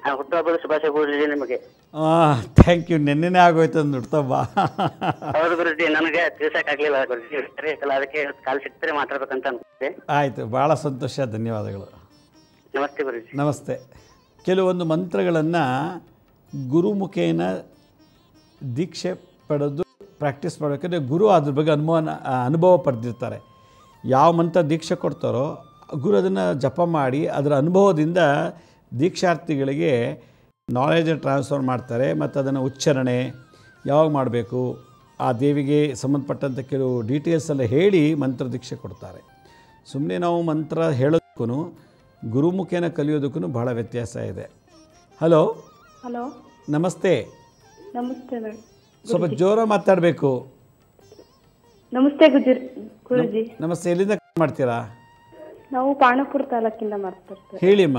ಆ, ಹುಟ್ಟುಹಬ್ಬದ ಶುಭಾಶಯ ಗುರುಜಿ ನಿಮಗೆ ಥ್ಯಾಂಕ್ ಯು ನೆನ್ನೆನೇ ಆಗೋಯ್ತು ಅಂದು ಹುಡ್ತಬ್ಬ ಹೌದು ಗುರುಜಿ ನನಗೆ ತಿಳ್ಸಕ್ ಆಗ್ಲಿಲ್ಲ ಗುರುಜಿ ಸರಿ ಐತಲ್ಲ ಅದಕ್ಕೆ ಕಾಲ್ ಸಿಗ್ತಾರೆ ಮಾತಾಡ್ಬೇಕಂತ ಅನ್ಕೊಂಡೆ ಆಯಿತು ಭಾಳ ಸಂತೋಷ ಧನ್ಯವಾದಗಳು ನಮಸ್ತೆ ಗುರುಜಿ ನಮಸ್ತೆ ಕೆಲವೊಂದು ಮಂತ್ರಗಳನ್ನು ಗುರುಮುಖೇನ ದೀಕ್ಷೆ ಪಡೆದು ಪ್ರಾಕ್ಟೀಸ್ ಮಾಡಬೇಕಂದ್ರೆ ಗುರು ಅದ್ರ ಬಗ್ಗೆ ಅನುಭವ ಅನುಭವ ಪಡೆದಿರ್ತಾರೆ ಯಾವ ಮಂತ್ರ ದೀಕ್ಷೆ ಕೊಡ್ತಾರೋ ಗುರು ಅದನ್ನು ಜಪ ಮಾಡಿ ಅದರ ಅನುಭವದಿಂದ ದೀಕ್ಷಾರ್ಥಿಗಳಿಗೆ ನಾಲೆಜ್ ಟ್ರಾನ್ಸ್ಫರ್ ಮಾಡ್ತಾರೆ ಮತ್ತು ಅದನ್ನು ಉಚ್ಚಾರಣೆ ಯಾವಾಗ ಮಾಡಬೇಕು ಆ ದೇವಿಗೆ ಸಂಬಂಧಪಟ್ಟಂಥ ಕೆಲವು ಡೀಟೇಲ್ಸ್ ಎಲ್ಲ ಹೇಳಿ ಮಂತ್ರ ದೀಕ್ಷೆ ಕೊಡ್ತಾರೆ ಸುಮ್ಮನೆ ನಾವು ಮಂತ್ರ ಹೇಳೋದಕ್ಕೂ ಗುರುಮುಖೇನ ಕಲಿಯೋದಕ್ಕೂ ಬಹಳ ವ್ಯತ್ಯಾಸ ಇದೆ ಹಲೋ ಹಲೋ ನಮಸ್ತೆ ನಮಸ್ತೆ ಮೇಡಮ್ ಸ್ವಲ್ಪ ಜೋರ ಮಾತಾಡಬೇಕು ನಮಸ್ತೆ ಗುಜರ್ ಗುರುಜಿ ನಮಸ್ತೆ ಎಲ್ಲಿಂದ call ಮಾಡ್ತೀರಾ ನಾವು ಪಾಣಪುರ ತಾಲೂಕಿಂದ ಮಾತಾಡ್ತೇವೆ ಹೇಳಿಮ್ಮ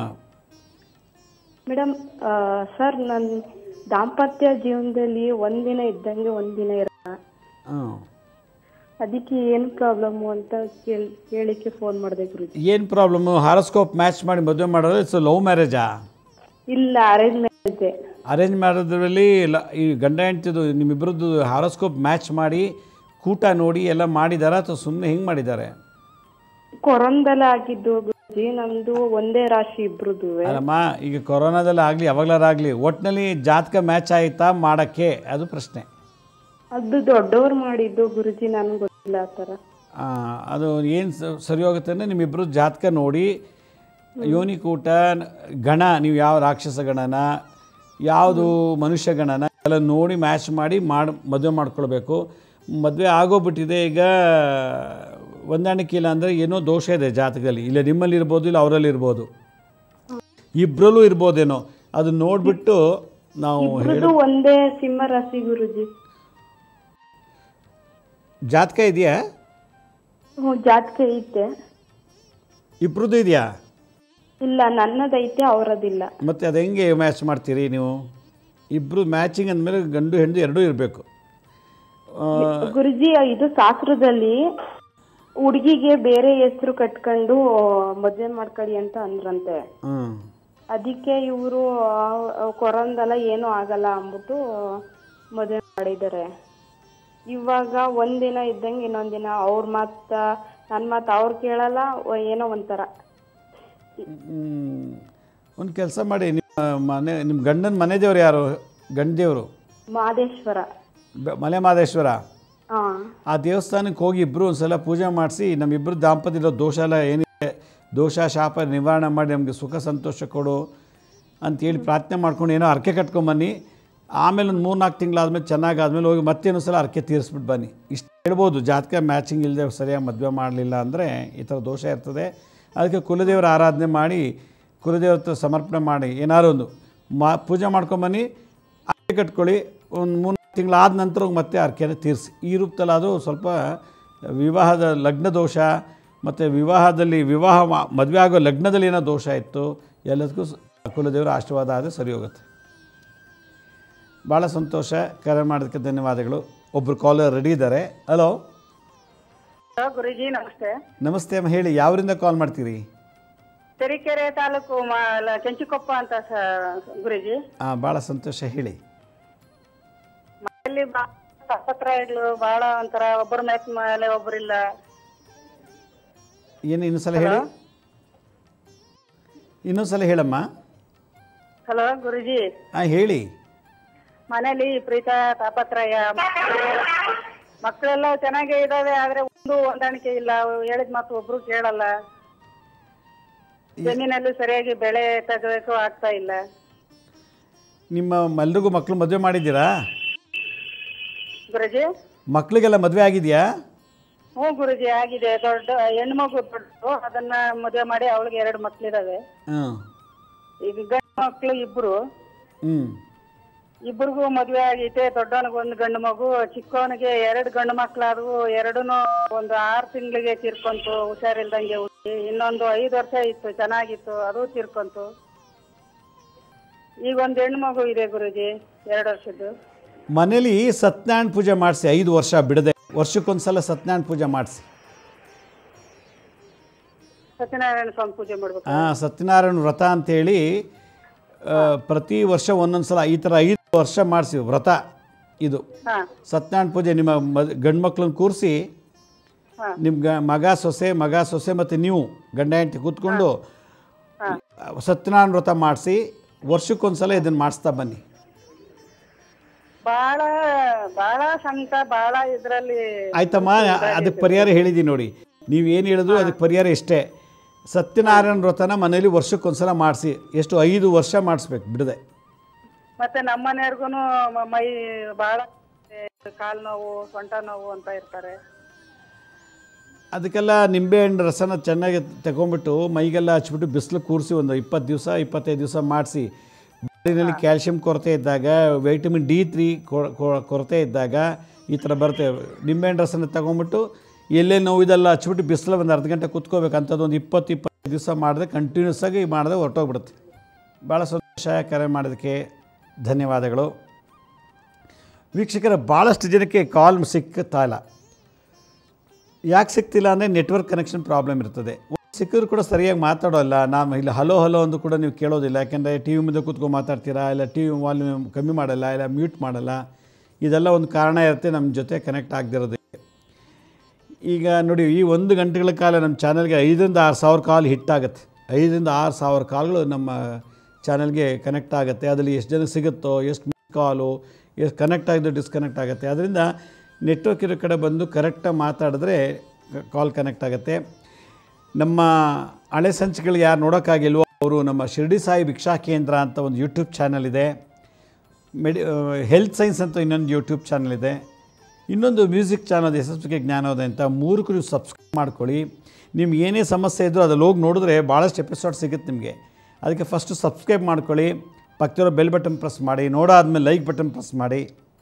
ಮೇಡಮ್ ಸರ್ ನನ್ನ ದಾಂಪತ್ಯ ಜೀವನದಲ್ಲಿ ಒಂದಿನ ಇದ್ದಂಗೆ ಒಂದಿನ ಇರಲ್ಲ ಹಾಂ ಅದಕ್ಕೆ ಏನು ಪ್ರಾಬ್ಲಮ್ಮು ಅಂತ ಕೇಳ್ ಕೇಳಿಕ್ಕೆ ಫೋನ್ ಮಾಡಿದೆ ಗುರುಜಿ ಏನು ಪ್ರಾಬ್ಲಮ್ಮು ಹಾರೋಸ್ಕೋಪ್ ಮ್ಯಾಚ್ ಮಾಡಿ ಮದುವೆ ಮಾಡೋದು ಇಟ್ಸ್ ಲವ್ ಮ್ಯಾರೇಜಾ ಇಲ್ಲ ಅರೇಂಜ್ ಮ್ಯಾರೇಜ್ ಅರೇಂಜ್ ಮಾಡೋದ್ರಲ್ಲಿ ಲ ಈ ಗಂಡ ಹೆಂಡ್ತಿದು ನಿಮ್ಮಿಬ್ಬರದ್ದು ಹಾರೋಸ್ಕೋಪ್ ಮ್ಯಾಚ್ ಮಾಡಿ ಕೂಟ ನೋಡಿ ಎಲ್ಲ ಮಾಡಿದಾರಾ ಅಥವಾ ಸುಮ್ಮನೆ ಹೆಂಗೆ ಮಾಡಿದ್ದಾರೆ ಕೊರೋನಾದಲ್ಲಿ ಆಗಿದ್ದು ಗುರುಜಿ ನಮ್ದು ಒಂದೇ ರಾಶಿ ಇಬ್ರದ್ದು ಅಲ್ಲಮ್ಮ ಈಗ ಕೊರೋನಾದಲ್ಲಿ ಆಗಲಿ ಯಾವಾಗಲಾರಾಗಲಿ ಒಟ್ಟಿನಲ್ಲಿ ಜಾತಕ ಮ್ಯಾಚ್ ಆಯಿತಾ ಮಾಡೋಕ್ಕೆ ಅದು ಪ್ರಶ್ನೆ ಅದು ದೊಡ್ಡವ್ರು ಮಾಡಿದ್ದು ಗುರುಜಿ ನನ್ಗೆ ಗೊತ್ತಿಲ್ಲ ಆ ಥರ ಆ, ಅದು ಏನು ಸರಿ ಹೋಗುತ್ತೆ ಅಂದರೆ ನಿಮ್ಮಿಬ್ಬರು ಜಾತಕ ನೋಡಿ ಯೋನಿಕೂಟ ಗಣ ನೀವು ಯಾವ ರಾಕ್ಷಸ ಗಣನ ಯಾವುದು ಮನುಷ್ಯ ಗಣನ ಎಲ್ಲ ನೋಡಿ ಮ್ಯಾಚ್ ಮಾಡಿ ಮಾಡಿ ಮದುವೆ ಮಾಡ್ಕೊಳ್ಬೇಕು ಮದುವೆ ಆಗೋಗ್ಬಿಟ್ಟಿದೆ ಈಗ ಹೊಂದಾಣಿಕೆ ಇಲ್ಲ ಅಂದರೆ ಏನೋ ದೋಷ ಇದೆ ಜಾತಕದಲ್ಲಿ ಇಲ್ಲ ನಿಮ್ಮಲ್ಲಿ ಇರ್ಬೋದು ಇಲ್ಲ ಅವರಲ್ಲಿ ಇರ್ಬೋದು ಇಬ್ಬರಲ್ಲೂ ಇರ್ಬೋದೇನೋ ಅದು ನೋಡಿಬಿಟ್ಟು ನಾವು ಇಬ್ರದ್ದು ಒಂದೇ ಸಿಂಹ ರಾಶಿ ಗುರುಜಿ ಜಾತಕ ಇದೆಯಾ ಹ್ಞೂ ಜಾತಕ ಐತೆ ಇಬ್ಬರದ್ದು ಇದೆಯಾ ಇಲ್ಲ ನನ್ನದೈತೆ ಅವರದಿಲ್ಲ ಮತ್ತು ಅದು ಹೆಂಗೆ ಮ್ಯಾಚ್ ಮಾಡ್ತೀರಿ ನೀವು ಇಬ್ಬರು ಮ್ಯಾಚಿಂಗ್ ಅಂದಮೇಲೆ ಗಂಡು ಹೆಣ್ಣು ಎರಡೂ ಇರಬೇಕು ಗುರುಜಿ ಇದು ಶಾಸ್ತ್ರದಲ್ಲಿ ಹುಡುಗಿಗೆ ಬೇರೆ ಹೆಸರು ಕಟ್ಕೊಂಡು ಮದ್ವೆ ಮಾಡ್ಕೊಳ್ಳಿ ಅಂತ ಅಂದ್ರಂತೆ ಹ್ಞೂ ಅದಕ್ಕೆ ಇವರು ಕೊರೋನದಲ್ಲ ಏನೂ ಆಗಲ್ಲ ಅಂದ್ಬಿಟ್ಟು ಮದುವೆ ಮಾಡಿದ್ದಾರೆ ಇವಾಗ ಒಂದಿನ ಇದ್ದಂಗೆ ಇನ್ನೊಂದಿನ ಅವ್ರ ಮಾತ ನನ್ನ ಮಾತು ಅವ್ರು ಕೇಳಲ್ಲ ಒ- ಏನೋ ಒಂಥರ ಒಂದು ಕೆಲಸ ಮಾಡಿ ನಿಮ್ಮ ಮನೆ ನಿಮ್ಮ ಗಂಡನ ಮನೆ ದೇವ್ರು ಯಾರು ಗಂಡ ದೇವರು ಮಾದೇಶ್ವರ ಬ- ಮಲೆ ಮಾದೇಶ್ವರ ಹಾ ಆ ದೇವಸ್ಥಾನಕ್ಕೆ ಹೋಗಿ ಇಬ್ಬರು ಒಂದು ಸಲ ಪೂಜೆ ಮಾಡಿಸಿ ನಮ್ಮಿಬ್ಬರು ದಾಂಪತ್ಯದ ದೋಷ ಎಲ್ಲ ಏನಿದೆ ದೋಷ ಶಾಪ ನಿವಾರಣೆ ಮಾಡಿ ನಮಗೆ ಸುಖ ಸಂತೋಷ ಕೊಡು ಅಂತೇಳಿ ಪ್ರಾರ್ಥನೆ ಮಾಡ್ಕೊಂಡು ಏನೋ ಹರಕೆ ಕಟ್ಕೊಂಬನ್ನಿ ಆಮೇಲೆ ಒಂದು ಮೂರು ನಾಲ್ಕು ತಿಂಗಳಾದ್ಮೇಲೆ ಚೆನ್ನಾಗಿ ಆದಮೇಲೆ ಹೋಗಿ ಮತ್ತೆ ಇನ್ನೊಂದು ಸಲ ಹರಕೆ ತೀರಿಸ್ಬಿಟ್ಟು ಬನ್ನಿ ಇಷ್ಟು ಹೇಳ್ಬೋದು ಜಾತಕ ಮ್ಯಾಚಿಂಗ್ ಇಲ್ಲದೆ ಸರಿಯಾಗಿ ಮದುವೆ ಮಾಡಲಿಲ್ಲ ಅಂದರೆ ಈ ಥರ ದೋಷ ಇರ್ತದೆ ಅದಕ್ಕೆ ಕುಲದೇವರ ಆರಾಧನೆ ಮಾಡಿ ಕುಲದೇವ್ರ ಹತ್ರ ಸಮರ್ಪಣೆ ಮಾಡಿ ಏನಾದ್ರು ಒಂದು ಮಾ ಪೂಜೆ ಮಾಡ್ಕೊಂಬನ್ನಿ ಹರಕೆ ಕಟ್ಕೊಳ್ಳಿ ಒಂದು ಮೂರು ತಿಂಗಳಾದ ನಂತರ ಹೋಗಿ ಮತ್ತೆ ಹರಕೆನ ತೀರಿಸಿ ಈ ರೂಪದಲ್ಲಾದರೂ ಸ್ವಲ್ಪ ವಿವಾಹದ ಲಗ್ನ ದೋಷ ಮತ್ತು ವಿವಾಹದಲ್ಲಿ ವಿವಾಹ ಮಾ- ಮದುವೆ ಆಗೋ ಲಗ್ನದಲ್ಲಿ ಏನೋ ದೋಷ ಇತ್ತು ಎಲ್ಲದಕ್ಕೂ ಸ- ಕುಲದೇವರ ಆಶೀರ್ವಾದ ಆದರೆ ಸರಿ ಹೋಗುತ್ತೆ ಭಾಳ ಸಂತೋಷ ಕರೆ ಮಾಡೋದಕ್ಕೆ ಧನ್ಯವಾದಗಳು ಒಬ್ಬರು ಕಾಲರ್ ರೆಡಿ ಇದ್ದಾರೆ ಹಲೋ ಗುರುಜಿ ನಮಸ್ತೆ ನಮಸ್ತೆ ಅಮ್ಮ ಹೇಳಿ ಯಾವರಿಂದ ಕಾಲ್ ಮಾಡ್ತೀರಿ ತರೀಕೆರೆ ತಾಲೂಕು ಮ- ಕೆಂಚುಕೊಪ್ಪ ಅಂತ ಸ- ಗುರುಜಿ ಹಾಂ ಭಾಳ ಸಂತೋಷ ಹೇಳಿ ಮನೆಯಲ್ಲಿ ಪತ್ರ ಇಡ್ಲು ಬಹಳ ಒಂಥರ ಒಬ್ಬರ ಮ್ಯಾಚ್ ಮೇಲೆ ಒಬ್ಬರಿಲ್ಲ ಏನು ಇನ್ನೊಂದ್ಸಲ ಹೇಳಿ ಇನ್ನೊಂದ್ಸಲ ಹೇಳಮ್ಮ ಹಲೋ ಗುರುಜಿ ಹಾಂ ಹೇಳಿ ಮನೇಲಿ ಪ್ರೀತ ತಾಪತ್ರಯ ಮಕ್ಕಳೆಲ್ಲ ಚೆನ್ನಾಗೇ ಇದಾವೆ ಆದ್ರೆ ಒಂದು ಹೊಂದಾಣಿಕೆ ಇಲ್ಲ ಹೇಳಿದ ಮಾತು ಒಬ್ರು ಕೇಳಲ್ಲ ಜಮೀನಲ್ಲಿ ಸರಿಯಾಗಿ ಬೆಳೆ ತೆಗಬೇಕು ಆಗ್ತಾ ಇಲ್ಲ ನಿಮ್ಮ ಎಲ್ರಿಗೂ ಮಕ್ಕಳು ಮದುವೆ ಮಾಡಿದ್ದೀರಾ ಗುರುಜಿ ಮಕ್ಕಳಿಗೆಲ್ಲ ಮದುವೆ ಆಗಿದೆಯಾ ಹ್ಞೂ ಗುರುಜಿ ಆಗಿದೆ ದೊಡ್ಡ ಹೆಣ್ಮಗು ದೊಡ್ಡದು ಅದನ್ನ ಮದುವೆ ಮಾಡಿ ಅವಳಿಗೆ ಎರಡು ಮಕ್ಳಿದಾವೆ ಹ್ಞೂ ಈಗ ಗಂಡು ಮಕ್ಳು ಇಬ್ರು ಹ್ಞೂ ಇಬ್ರಿಗೂ ಮದ್ವೆ ಆಗೈತೆ ದೊಡ್ಡವನಿಗೆ ಒಂದು ಗಂಡು ಮಗು ಚಿಕ್ಕವನಿಗೆ ಎರಡು ಗಂಡು ಮಕ್ಳಾದವು ಎರಡೂನು ಒಂದು ಆರು ತಿಂಗಳಿಗೆ ತೀರ್ಕೊಂತು ಹುಷಾರಿಲ್ದಂಗೆ ಹುಟ್ಟಿ ಇನ್ನೊಂದು ಐದು ವರ್ಷ ಇತ್ತು ಚೆನ್ನಾಗಿತ್ತು ಅದು ತೀರ್ಕೊಂತು ಈಗ ಒಂದು ಹೆಣ್ಣು ಮಗು ಇದೆ ಗುರುಜಿ ಎರಡು ವರ್ಷದ್ದು ಮನೇಲಿ ಸತ್ಯನಾರಾಯಣ ಪೂಜೆ ಮಾಡಿಸಿ ಐದು ವರ್ಷ ಬಿಡದೆ ವರ್ಷಕ್ಕೊಂದ್ಸಲ ಸತ್ಯನಾರಾಯಣ ಪೂಜೆ ಮಾಡಿಸಿ ಸತ್ಯನಾರಾಯಣ ಸ್ವಾಮಿ ಪೂಜೆ ಮಾಡ್ಬೇಕು ಹಾಂ ಸತ್ಯನಾರಾಯಣ ವ್ರತ ಅಂತೇಳಿ ಆ, ಪ್ರತಿ ವರ್ಷ ಒಂದೊಂದು ಸಲ ಈ ಥರ ಐದು ವರ್ಷ ಮಾಡಿಸಿ ವ್ರತ ಇದು ಹಾ ಸತ್ಯನಾರಾಯಣ ಪೂಜೆ ನಿಮ್ಮ ಮದ್ ಗಂಡು ಮಕ್ಳನ್ನ ಕೂರಿಸಿ ನಿಮ್ಮ ಗ ಮಗ ಸೊಸೆ ಮಗ ಸೊಸೆ ಮತ್ತು ನೀವು ಗಂಡ ಹೆಂಡತಿ ಕೂತ್ಕೊಂಡು ಸತ್ಯನಾರಾಯಣ ವ್ರತ ಮಾಡಿಸಿ ವರ್ಷಕ್ಕೊಂದ್ಸಲ ಇದನ್ನು ಮಾಡಿಸ್ತಾ ಬನ್ನಿ ಬಾಳ ಬಾಳ ಸಂತ ಬಾಳ ಇದ್ರಲ್ಲಿ ಆಯ್ತಮ್ಮ ಅದಕ್ಕೆ ಪರಿಹಾರ ಹೇಳಿದ್ದೀನಿ ನೋಡಿ ನೀವು ಏನು ಹೇಳಿದ್ರು ಅದಕ್ಕೆ ಪರಿಹಾರ ಇಷ್ಟೇ ಸತ್ಯನಾರಾಯಣ ವ್ರತನ ಮನೇಲಿ ವರ್ಷಕ್ಕೊಂದ್ಸಲ ಮಾಡಿಸಿ ಎಷ್ಟು ಐದು ವರ್ಷ ಮಾಡಿಸ್ಬೇಕು ಬಿಡದೆ ಮತ್ತೆ ನಮ್ಮ ಮನೆಯವ್ರಿಗೂನು ಮ- ಮೈ ಬಾಳ ಕಾಲ್ ನೋವು ಸೊಂಟ ನೋವು ಅಂತ ಇರ್ತಾರೆ ಅದಕ್ಕೆಲ್ಲ ನಿಂಬೆಹಣ್ಣು ರಸನ ಚೆನ್ನಾಗಿ ತಗೊಂಬಿಟ್ಟು ಮೈಗೆಲ್ಲ ಹಚ್ಬಿಟ್ಟು ಬಿಸಿಲು ಕೂರಿಸಿ ಒಂದು ಇಪ್ಪತ್ತು ದಿವಸ ಇಪ್ಪತ್ತೈದು ದಿವಸ ಮಾಡಿಸಿ ಬಾಡಿನಲ್ಲಿ ಕ್ಯಾಲ್ಶಿಯಂ ಕೊರತೆ ಇದ್ದಾಗ ವೈಟಮಿನ್ ಡಿ ತ್ರೀ ಕೊರತೆ ಇದ್ದಾಗ ಈ ಥರ ಬರುತ್ತೆ ನಿಂಬೆಹಣ್ಣು ರಸನ ತಗೊಂಬಿಟ್ಟು ಎಲ್ಲೇ ನೋವಿದೆಲ್ಲ ಹಚ್ಬಿಟ್ಟು ಬಿಸಿಲು ಒಂದು ಅರ್ಧ ಗಂಟೆ ಕುತ್ಕೋಬೇಕು ಅಂಥದ್ದು ಒಂದು ಇಪ್ಪತ್ತು ಇಪ್ಪತ್ತೈದು ದಿವಸ ಮಾಡಿದ್ರೆ ಕಂಟಿನ್ಯೂಸ್ ಆಗಿ ಮಾಡಿದ್ರೆ ಹೊರಟೋಗ್ಬಿಡುತ್ತೆ ಭಾಳ ಸಂತೋಷ ಕರೆ ಮಾಡೋದಕ್ಕೆ ಧನ್ಯವಾದಗಳು ವೀಕ್ಷಕರ ಭಾಳಷ್ಟು ಜನಕ್ಕೆ ಕಾಲ್ ಸಿಗ್ತಾ ಇಲ್ಲ ಯಾಕೆ ಸಿಗ್ತಿಲ್ಲ ಅಂದರೆ ನೆಟ್ವರ್ಕ್ ಕನೆಕ್ಷನ್ ಪ್ರಾಬ್ಲಮ್ ಇರ್ತದೆ ಸಿಕ್ಕಿದ್ರು ಕೂಡ ಸರಿಯಾಗಿ ಮಾತಾಡೋಲ್ಲ ನಾನು ಇಲ್ಲಿ ಹಲೋ ಹಲೋ ಅಂದು ಕೂಡ ನೀವು ಕೇಳೋದಿಲ್ಲ ಯಾಕೆಂದರೆ ಟಿ ವಿ ಮುಂದೆ ಕೂತ್ಕೊಂಡು ಮಾತಾಡ್ತೀರಾ ಇಲ್ಲ ಟಿ ವಿ ವಾಲ್ಯೂಮ್ ಕಮ್ಮಿ ಮಾಡಲ್ಲ ಇಲ್ಲ ಮ್ಯೂಟ್ ಮಾಡಲ್ಲ ಇದೆಲ್ಲ ಒಂದು ಕಾರಣ ಇರುತ್ತೆ ನಮ್ಮ ಜೊತೆ ಕನೆಕ್ಟ್ ಆಗದಿರೋದಕ್ಕೆ ಈಗ ನೋಡಿ ಈ ಒಂದು ಗಂಟೆಗಳ ಕಾಲ ನಮ್ಮ ಚಾನಲ್ಗೆ ಐದರಿಂದ ಆರು ಸಾವಿರ ಕಾಲ್ ಹಿಟ್ ಆಗುತ್ತೆ ಐದರಿಂದ ಆರು ಸಾವಿರ ಕಾಲ್ಗಳು ನಮ್ಮ ಚಾನಲ್ಗೆ ಕನೆಕ್ಟ್ ಆಗುತ್ತೆ ಅದರಲ್ಲಿ ಎಷ್ಟು ಜನ ಸಿಗುತ್ತೋ ಎಷ್ಟು ಮಿಸ್ ಕಾಲು ಎಷ್ಟು ಕನೆಕ್ಟ್ ಆಗಿದ್ದು ಡಿಸ್ಕನೆಕ್ಟ್ ಆಗುತ್ತೆ ಅದರಿಂದ ನೆಟ್ವರ್ಕ್ ಇರೋ ಕಡೆ ಬಂದು ಕರೆಕ್ಟಾಗಿ ಮಾತಾಡಿದ್ರೆ ಕಾಲ್ ಕನೆಕ್ಟ್ ಆಗುತ್ತೆ ನಮ್ಮ ಹಳೆ ಸಂಚಿಕೆಗಳು ಯಾರು ನೋಡೋಕ್ಕಾಗಿಲ್ವೋ ಅವರು ನಮ್ಮ ಶಿರ್ಡಿ ಸಾಯಿ ಭಿಕ್ಷಾ ಕೇಂದ್ರ ಅಂತ ಒಂದು ಯೂಟ್ಯೂಬ್ ಚಾನಲ್ ಇದೆ ಮೆಡಿ ಹೆಲ್ತ್ ಸೈನ್ಸ್ ಅಂತ ಇನ್ನೊಂದು ಯೂಟ್ಯೂಬ್ ಚಾನಲ್ ಇದೆ ಇನ್ನೊಂದು music channel S S K Jnanodaya ಅಂತ ಮೂರಕ್ಕೂ ನೀವು ಸಬ್ಸ್ಕ್ರೈಬ್ ಮಾಡ್ಕೊಳ್ಳಿ ನಿಮ್ಗೆ ಏನೇ ಸಮಸ್ಯೆ ಇದ್ದರೂ ಅದ್ರಲ್ಲಿ ಹೋಗಿ ನೋಡಿದ್ರೆ ಭಾಳಷ್ಟು ಎಪಿಸೋಡ್ ಸಿಗುತ್ತೆ ನಿಮಗೆ ಅದಕ್ಕೆ ಫಸ್ಟು ಸಬ್ಸ್ಕ್ರೈಬ್ ಮಾಡ್ಕೊಳ್ಳಿ ಪಕ್ಕದಲ್ಲಿರೋ ಬೆಲ್ ಬಟನ್ ಪ್ರೆಸ್ ಮಾಡಿ ನೋಡಾದ್ಮೇಲೆ ಲೈಕ್ ಬಟನ್ ಪ್ರೆಸ್ ಮಾಡಿ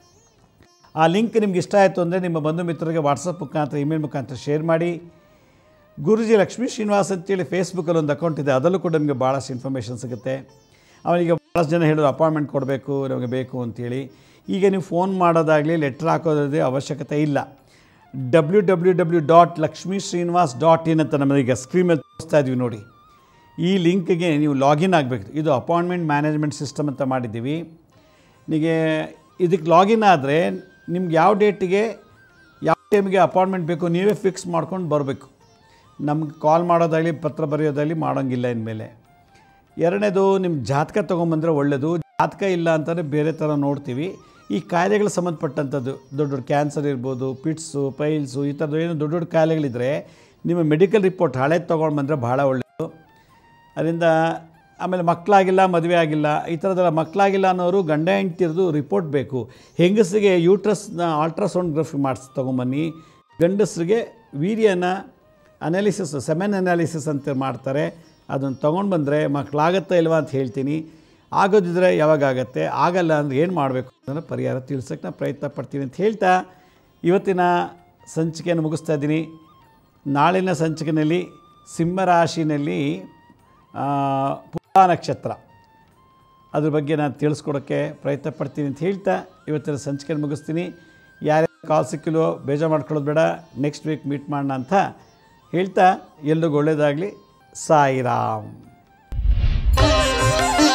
ಆ ಲಿಂಕ್ ನಿಮ್ಗೆ ಇಷ್ಟ ಆಯಿತು ಅಂದರೆ ನಿಮ್ಮ ಬಂಧು ಮಿತ್ರರಿಗೆ ವಾಟ್ಸಪ್ ಮುಖಾಂತರ ಇಮೇಲ್ ಮುಖಾಂತರ ಶೇರ್ ಮಾಡಿ ಗುರುಜಿ ಲಕ್ಷ್ಮೀ ಶ್ರೀನಿವಾಸ್ ಅಂತೇಳಿ ಫೇಸ್ಬುಕ್ಕಲ್ಲಿ ಒಂದು ಅಕೌಂಟ್ ಇದೆ ಅದರಲ್ಲೂ ಕೂಡ ನಿಮಗೆ ಭಾಳಷ್ಟು ಇನ್ಫಾರ್ಮೇಷನ್ ಸಿಗುತ್ತೆ ಅವನಿಗೆ ಭಾಳಷ್ಟು ಜನ ಹೇಳಿದ್ರು ಅಪಾಯಿಂಟ್ಮೆಂಟ್ ಕೊಡಬೇಕು ನಮಗೆ ಬೇಕು ಅಂತೇಳಿ ಈಗ ನೀವು ಫೋನ್ ಮಾಡೋದಾಗಲಿ ಲೆಟ್ರ್ ಹಾಕೋದೇ ಅವಶ್ಯಕತೆ ಇಲ್ಲ W W W dot Lakshmi Srinivas dot in ಅಂತ ನಮ್ಮದೀಗ ಸ್ಕ್ರೀನ್ ಮೇಲೆ ತೋರಿಸ್ತಾ ಇದ್ವಿ ನೋಡಿ ಈ ಲಿಂಕ್ಗೆ ನೀವು ಲಾಗಿನ್ ಆಗಬೇಕು ಇದು ಅಪಾಯಿಂಟ್ಮೆಂಟ್ ಮ್ಯಾನೇಜ್ಮೆಂಟ್ ಸಿಸ್ಟಮ್ ಅಂತ ಮಾಡಿದ್ದೀವಿ ನಿಮಗೆ ಇದಕ್ಕೆ ಲಾಗಿನ್ ಆದರೆ ನಿಮ್ಗೆ ಯಾವ ಡೇಟಿಗೆ ಯಾವ ಟೈಮಿಗೆ ಅಪಾಯಿಂಟ್ಮೆಂಟ್ ಬೇಕು ನೀವೇ ಫಿಕ್ಸ್ ಮಾಡ್ಕೊಂಡು ಬರಬೇಕು ನಮ್ಗೆ ಕಾಲ್ ಮಾಡೋದಾಗಲಿ ಪತ್ರ ಬರೆಯೋದಾಗಲಿ ಮಾಡೋಂಗಿಲ್ಲ ಇನ್ಮೇಲೆ ಎರಡನೇದು ನಿಮ್ಮ ಜಾತಕ ತೊಗೊಂಬಂದರೆ ಒಳ್ಳೆಯದು ಜಾತಕ ಇಲ್ಲ ಅಂತಂದರೆ ಬೇರೆ ಥರ ನೋಡ್ತೀವಿ ಈ ಕಾಯಿಲೆಗಳು ಸಂಬಂಧಪಟ್ಟಂಥದ್ದು ದೊಡ್ಡ ದೊಡ್ಡ ಕ್ಯಾನ್ಸರ್ ಇರ್ಬೋದು ಪಿಟ್ಸು ಪೈಲ್ಸು ಈ ಥರದ್ದು ಏನು ದೊಡ್ಡ ದೊಡ್ಡ ಕಾಯಿಲೆಗಳಿದ್ದರೆ ನಿಮ್ಮ ಮೆಡಿಕಲ್ ರಿಪೋರ್ಟ್ ಹಳೇದು ತೊಗೊಂಡು ಬಂದರೆ ಭಾಳ ಒಳ್ಳೆಯದು ಅದರಿಂದ ಆಮೇಲೆ ಮಕ್ಕಳಾಗಿಲ್ಲ ಮದುವೆ ಆಗಿಲ್ಲ ಈ ಥರದೆಲ್ಲ ಮಕ್ಕಳಾಗಿಲ್ಲ ಅನ್ನೋರು ಗಂಡ ಹೆಂಡ್ತಿರದು ರಿಪೋರ್ಟ್ ಬೇಕು ಹೆಂಗಸರಿಗೆ ಯೂಟ್ರಸ್ನ ಅಲ್ಟ್ರಾಸೌಂಡ್ಗ್ರಫಿ ಮಾಡಿಸಿ ತೊಗೊಂಬನ್ನಿ ಗಂಡಸರಿಗೆ ವೀರ್ಯನ ಅನಾಲಿಸಿಸ್ ಸೆಮೆನ್ ಅನಾಲಿಸಿಸ್ ಅಂತ ಮಾಡ್ತಾರೆ ಅದನ್ನು ತೊಗೊಂಡು ಬಂದರೆ ಮಕ್ಕಳಾಗತ್ತಾ ಇಲ್ವಾ ಅಂತ ಹೇಳ್ತೀನಿ ಆಗೋದಿದ್ರೆ ಯಾವಾಗ ಆಗುತ್ತೆ ಆಗಲ್ಲ ಅಂದರೆ ಏನು ಮಾಡಬೇಕು ಅನ್ನೋ ಪರಿಹಾರ ತಿಳ್ಸೋಕ್ಕೆ ನಾನು ಪ್ರಯತ್ನ ಪಡ್ತೀನಿ ಅಂತ ಹೇಳ್ತಾ ಇವತ್ತಿನ ಸಂಚಿಕೆಯನ್ನು ಮುಗಿಸ್ತಾ ಇದ್ದೀನಿ ನಾಳಿನ ಸಂಚಿಕೆಯಲ್ಲಿ ಸಿಂಹರಾಶಿನಲ್ಲಿ ಆ, ಪೂರ್ವ ನಕ್ಷತ್ರ ಅದ್ರ ಬಗ್ಗೆ ನಾನು ತಿಳಿಸ್ಕೊಡೋಕ್ಕೆ ಪ್ರಯತ್ನ ಪಡ್ತೀನಿ ಅಂತ ಹೇಳ್ತಾ ಇವತ್ತಿನ ಸಂಚಿಕೆ ಮುಗಿಸ್ತೀನಿ ಯಾರ್ಯಾರು ಕಾಲ್ ಸಿಕ್ಕಿಲ್ವೋ ಬೇಜಾರು ಮಾಡ್ಕೊಳ್ಳೋದು ಬೇಡ ನೆಕ್ಸ್ಟ್ ವೀಕ್ ಮೀಟ್ ಮಾಡೋಣ ಅಂತ ಹೇಳ್ತಾ ಎಲ್ರಿಗೂ ಒಳ್ಳೆಯದಾಗಲಿ ಸಾಯಿರಾಮ್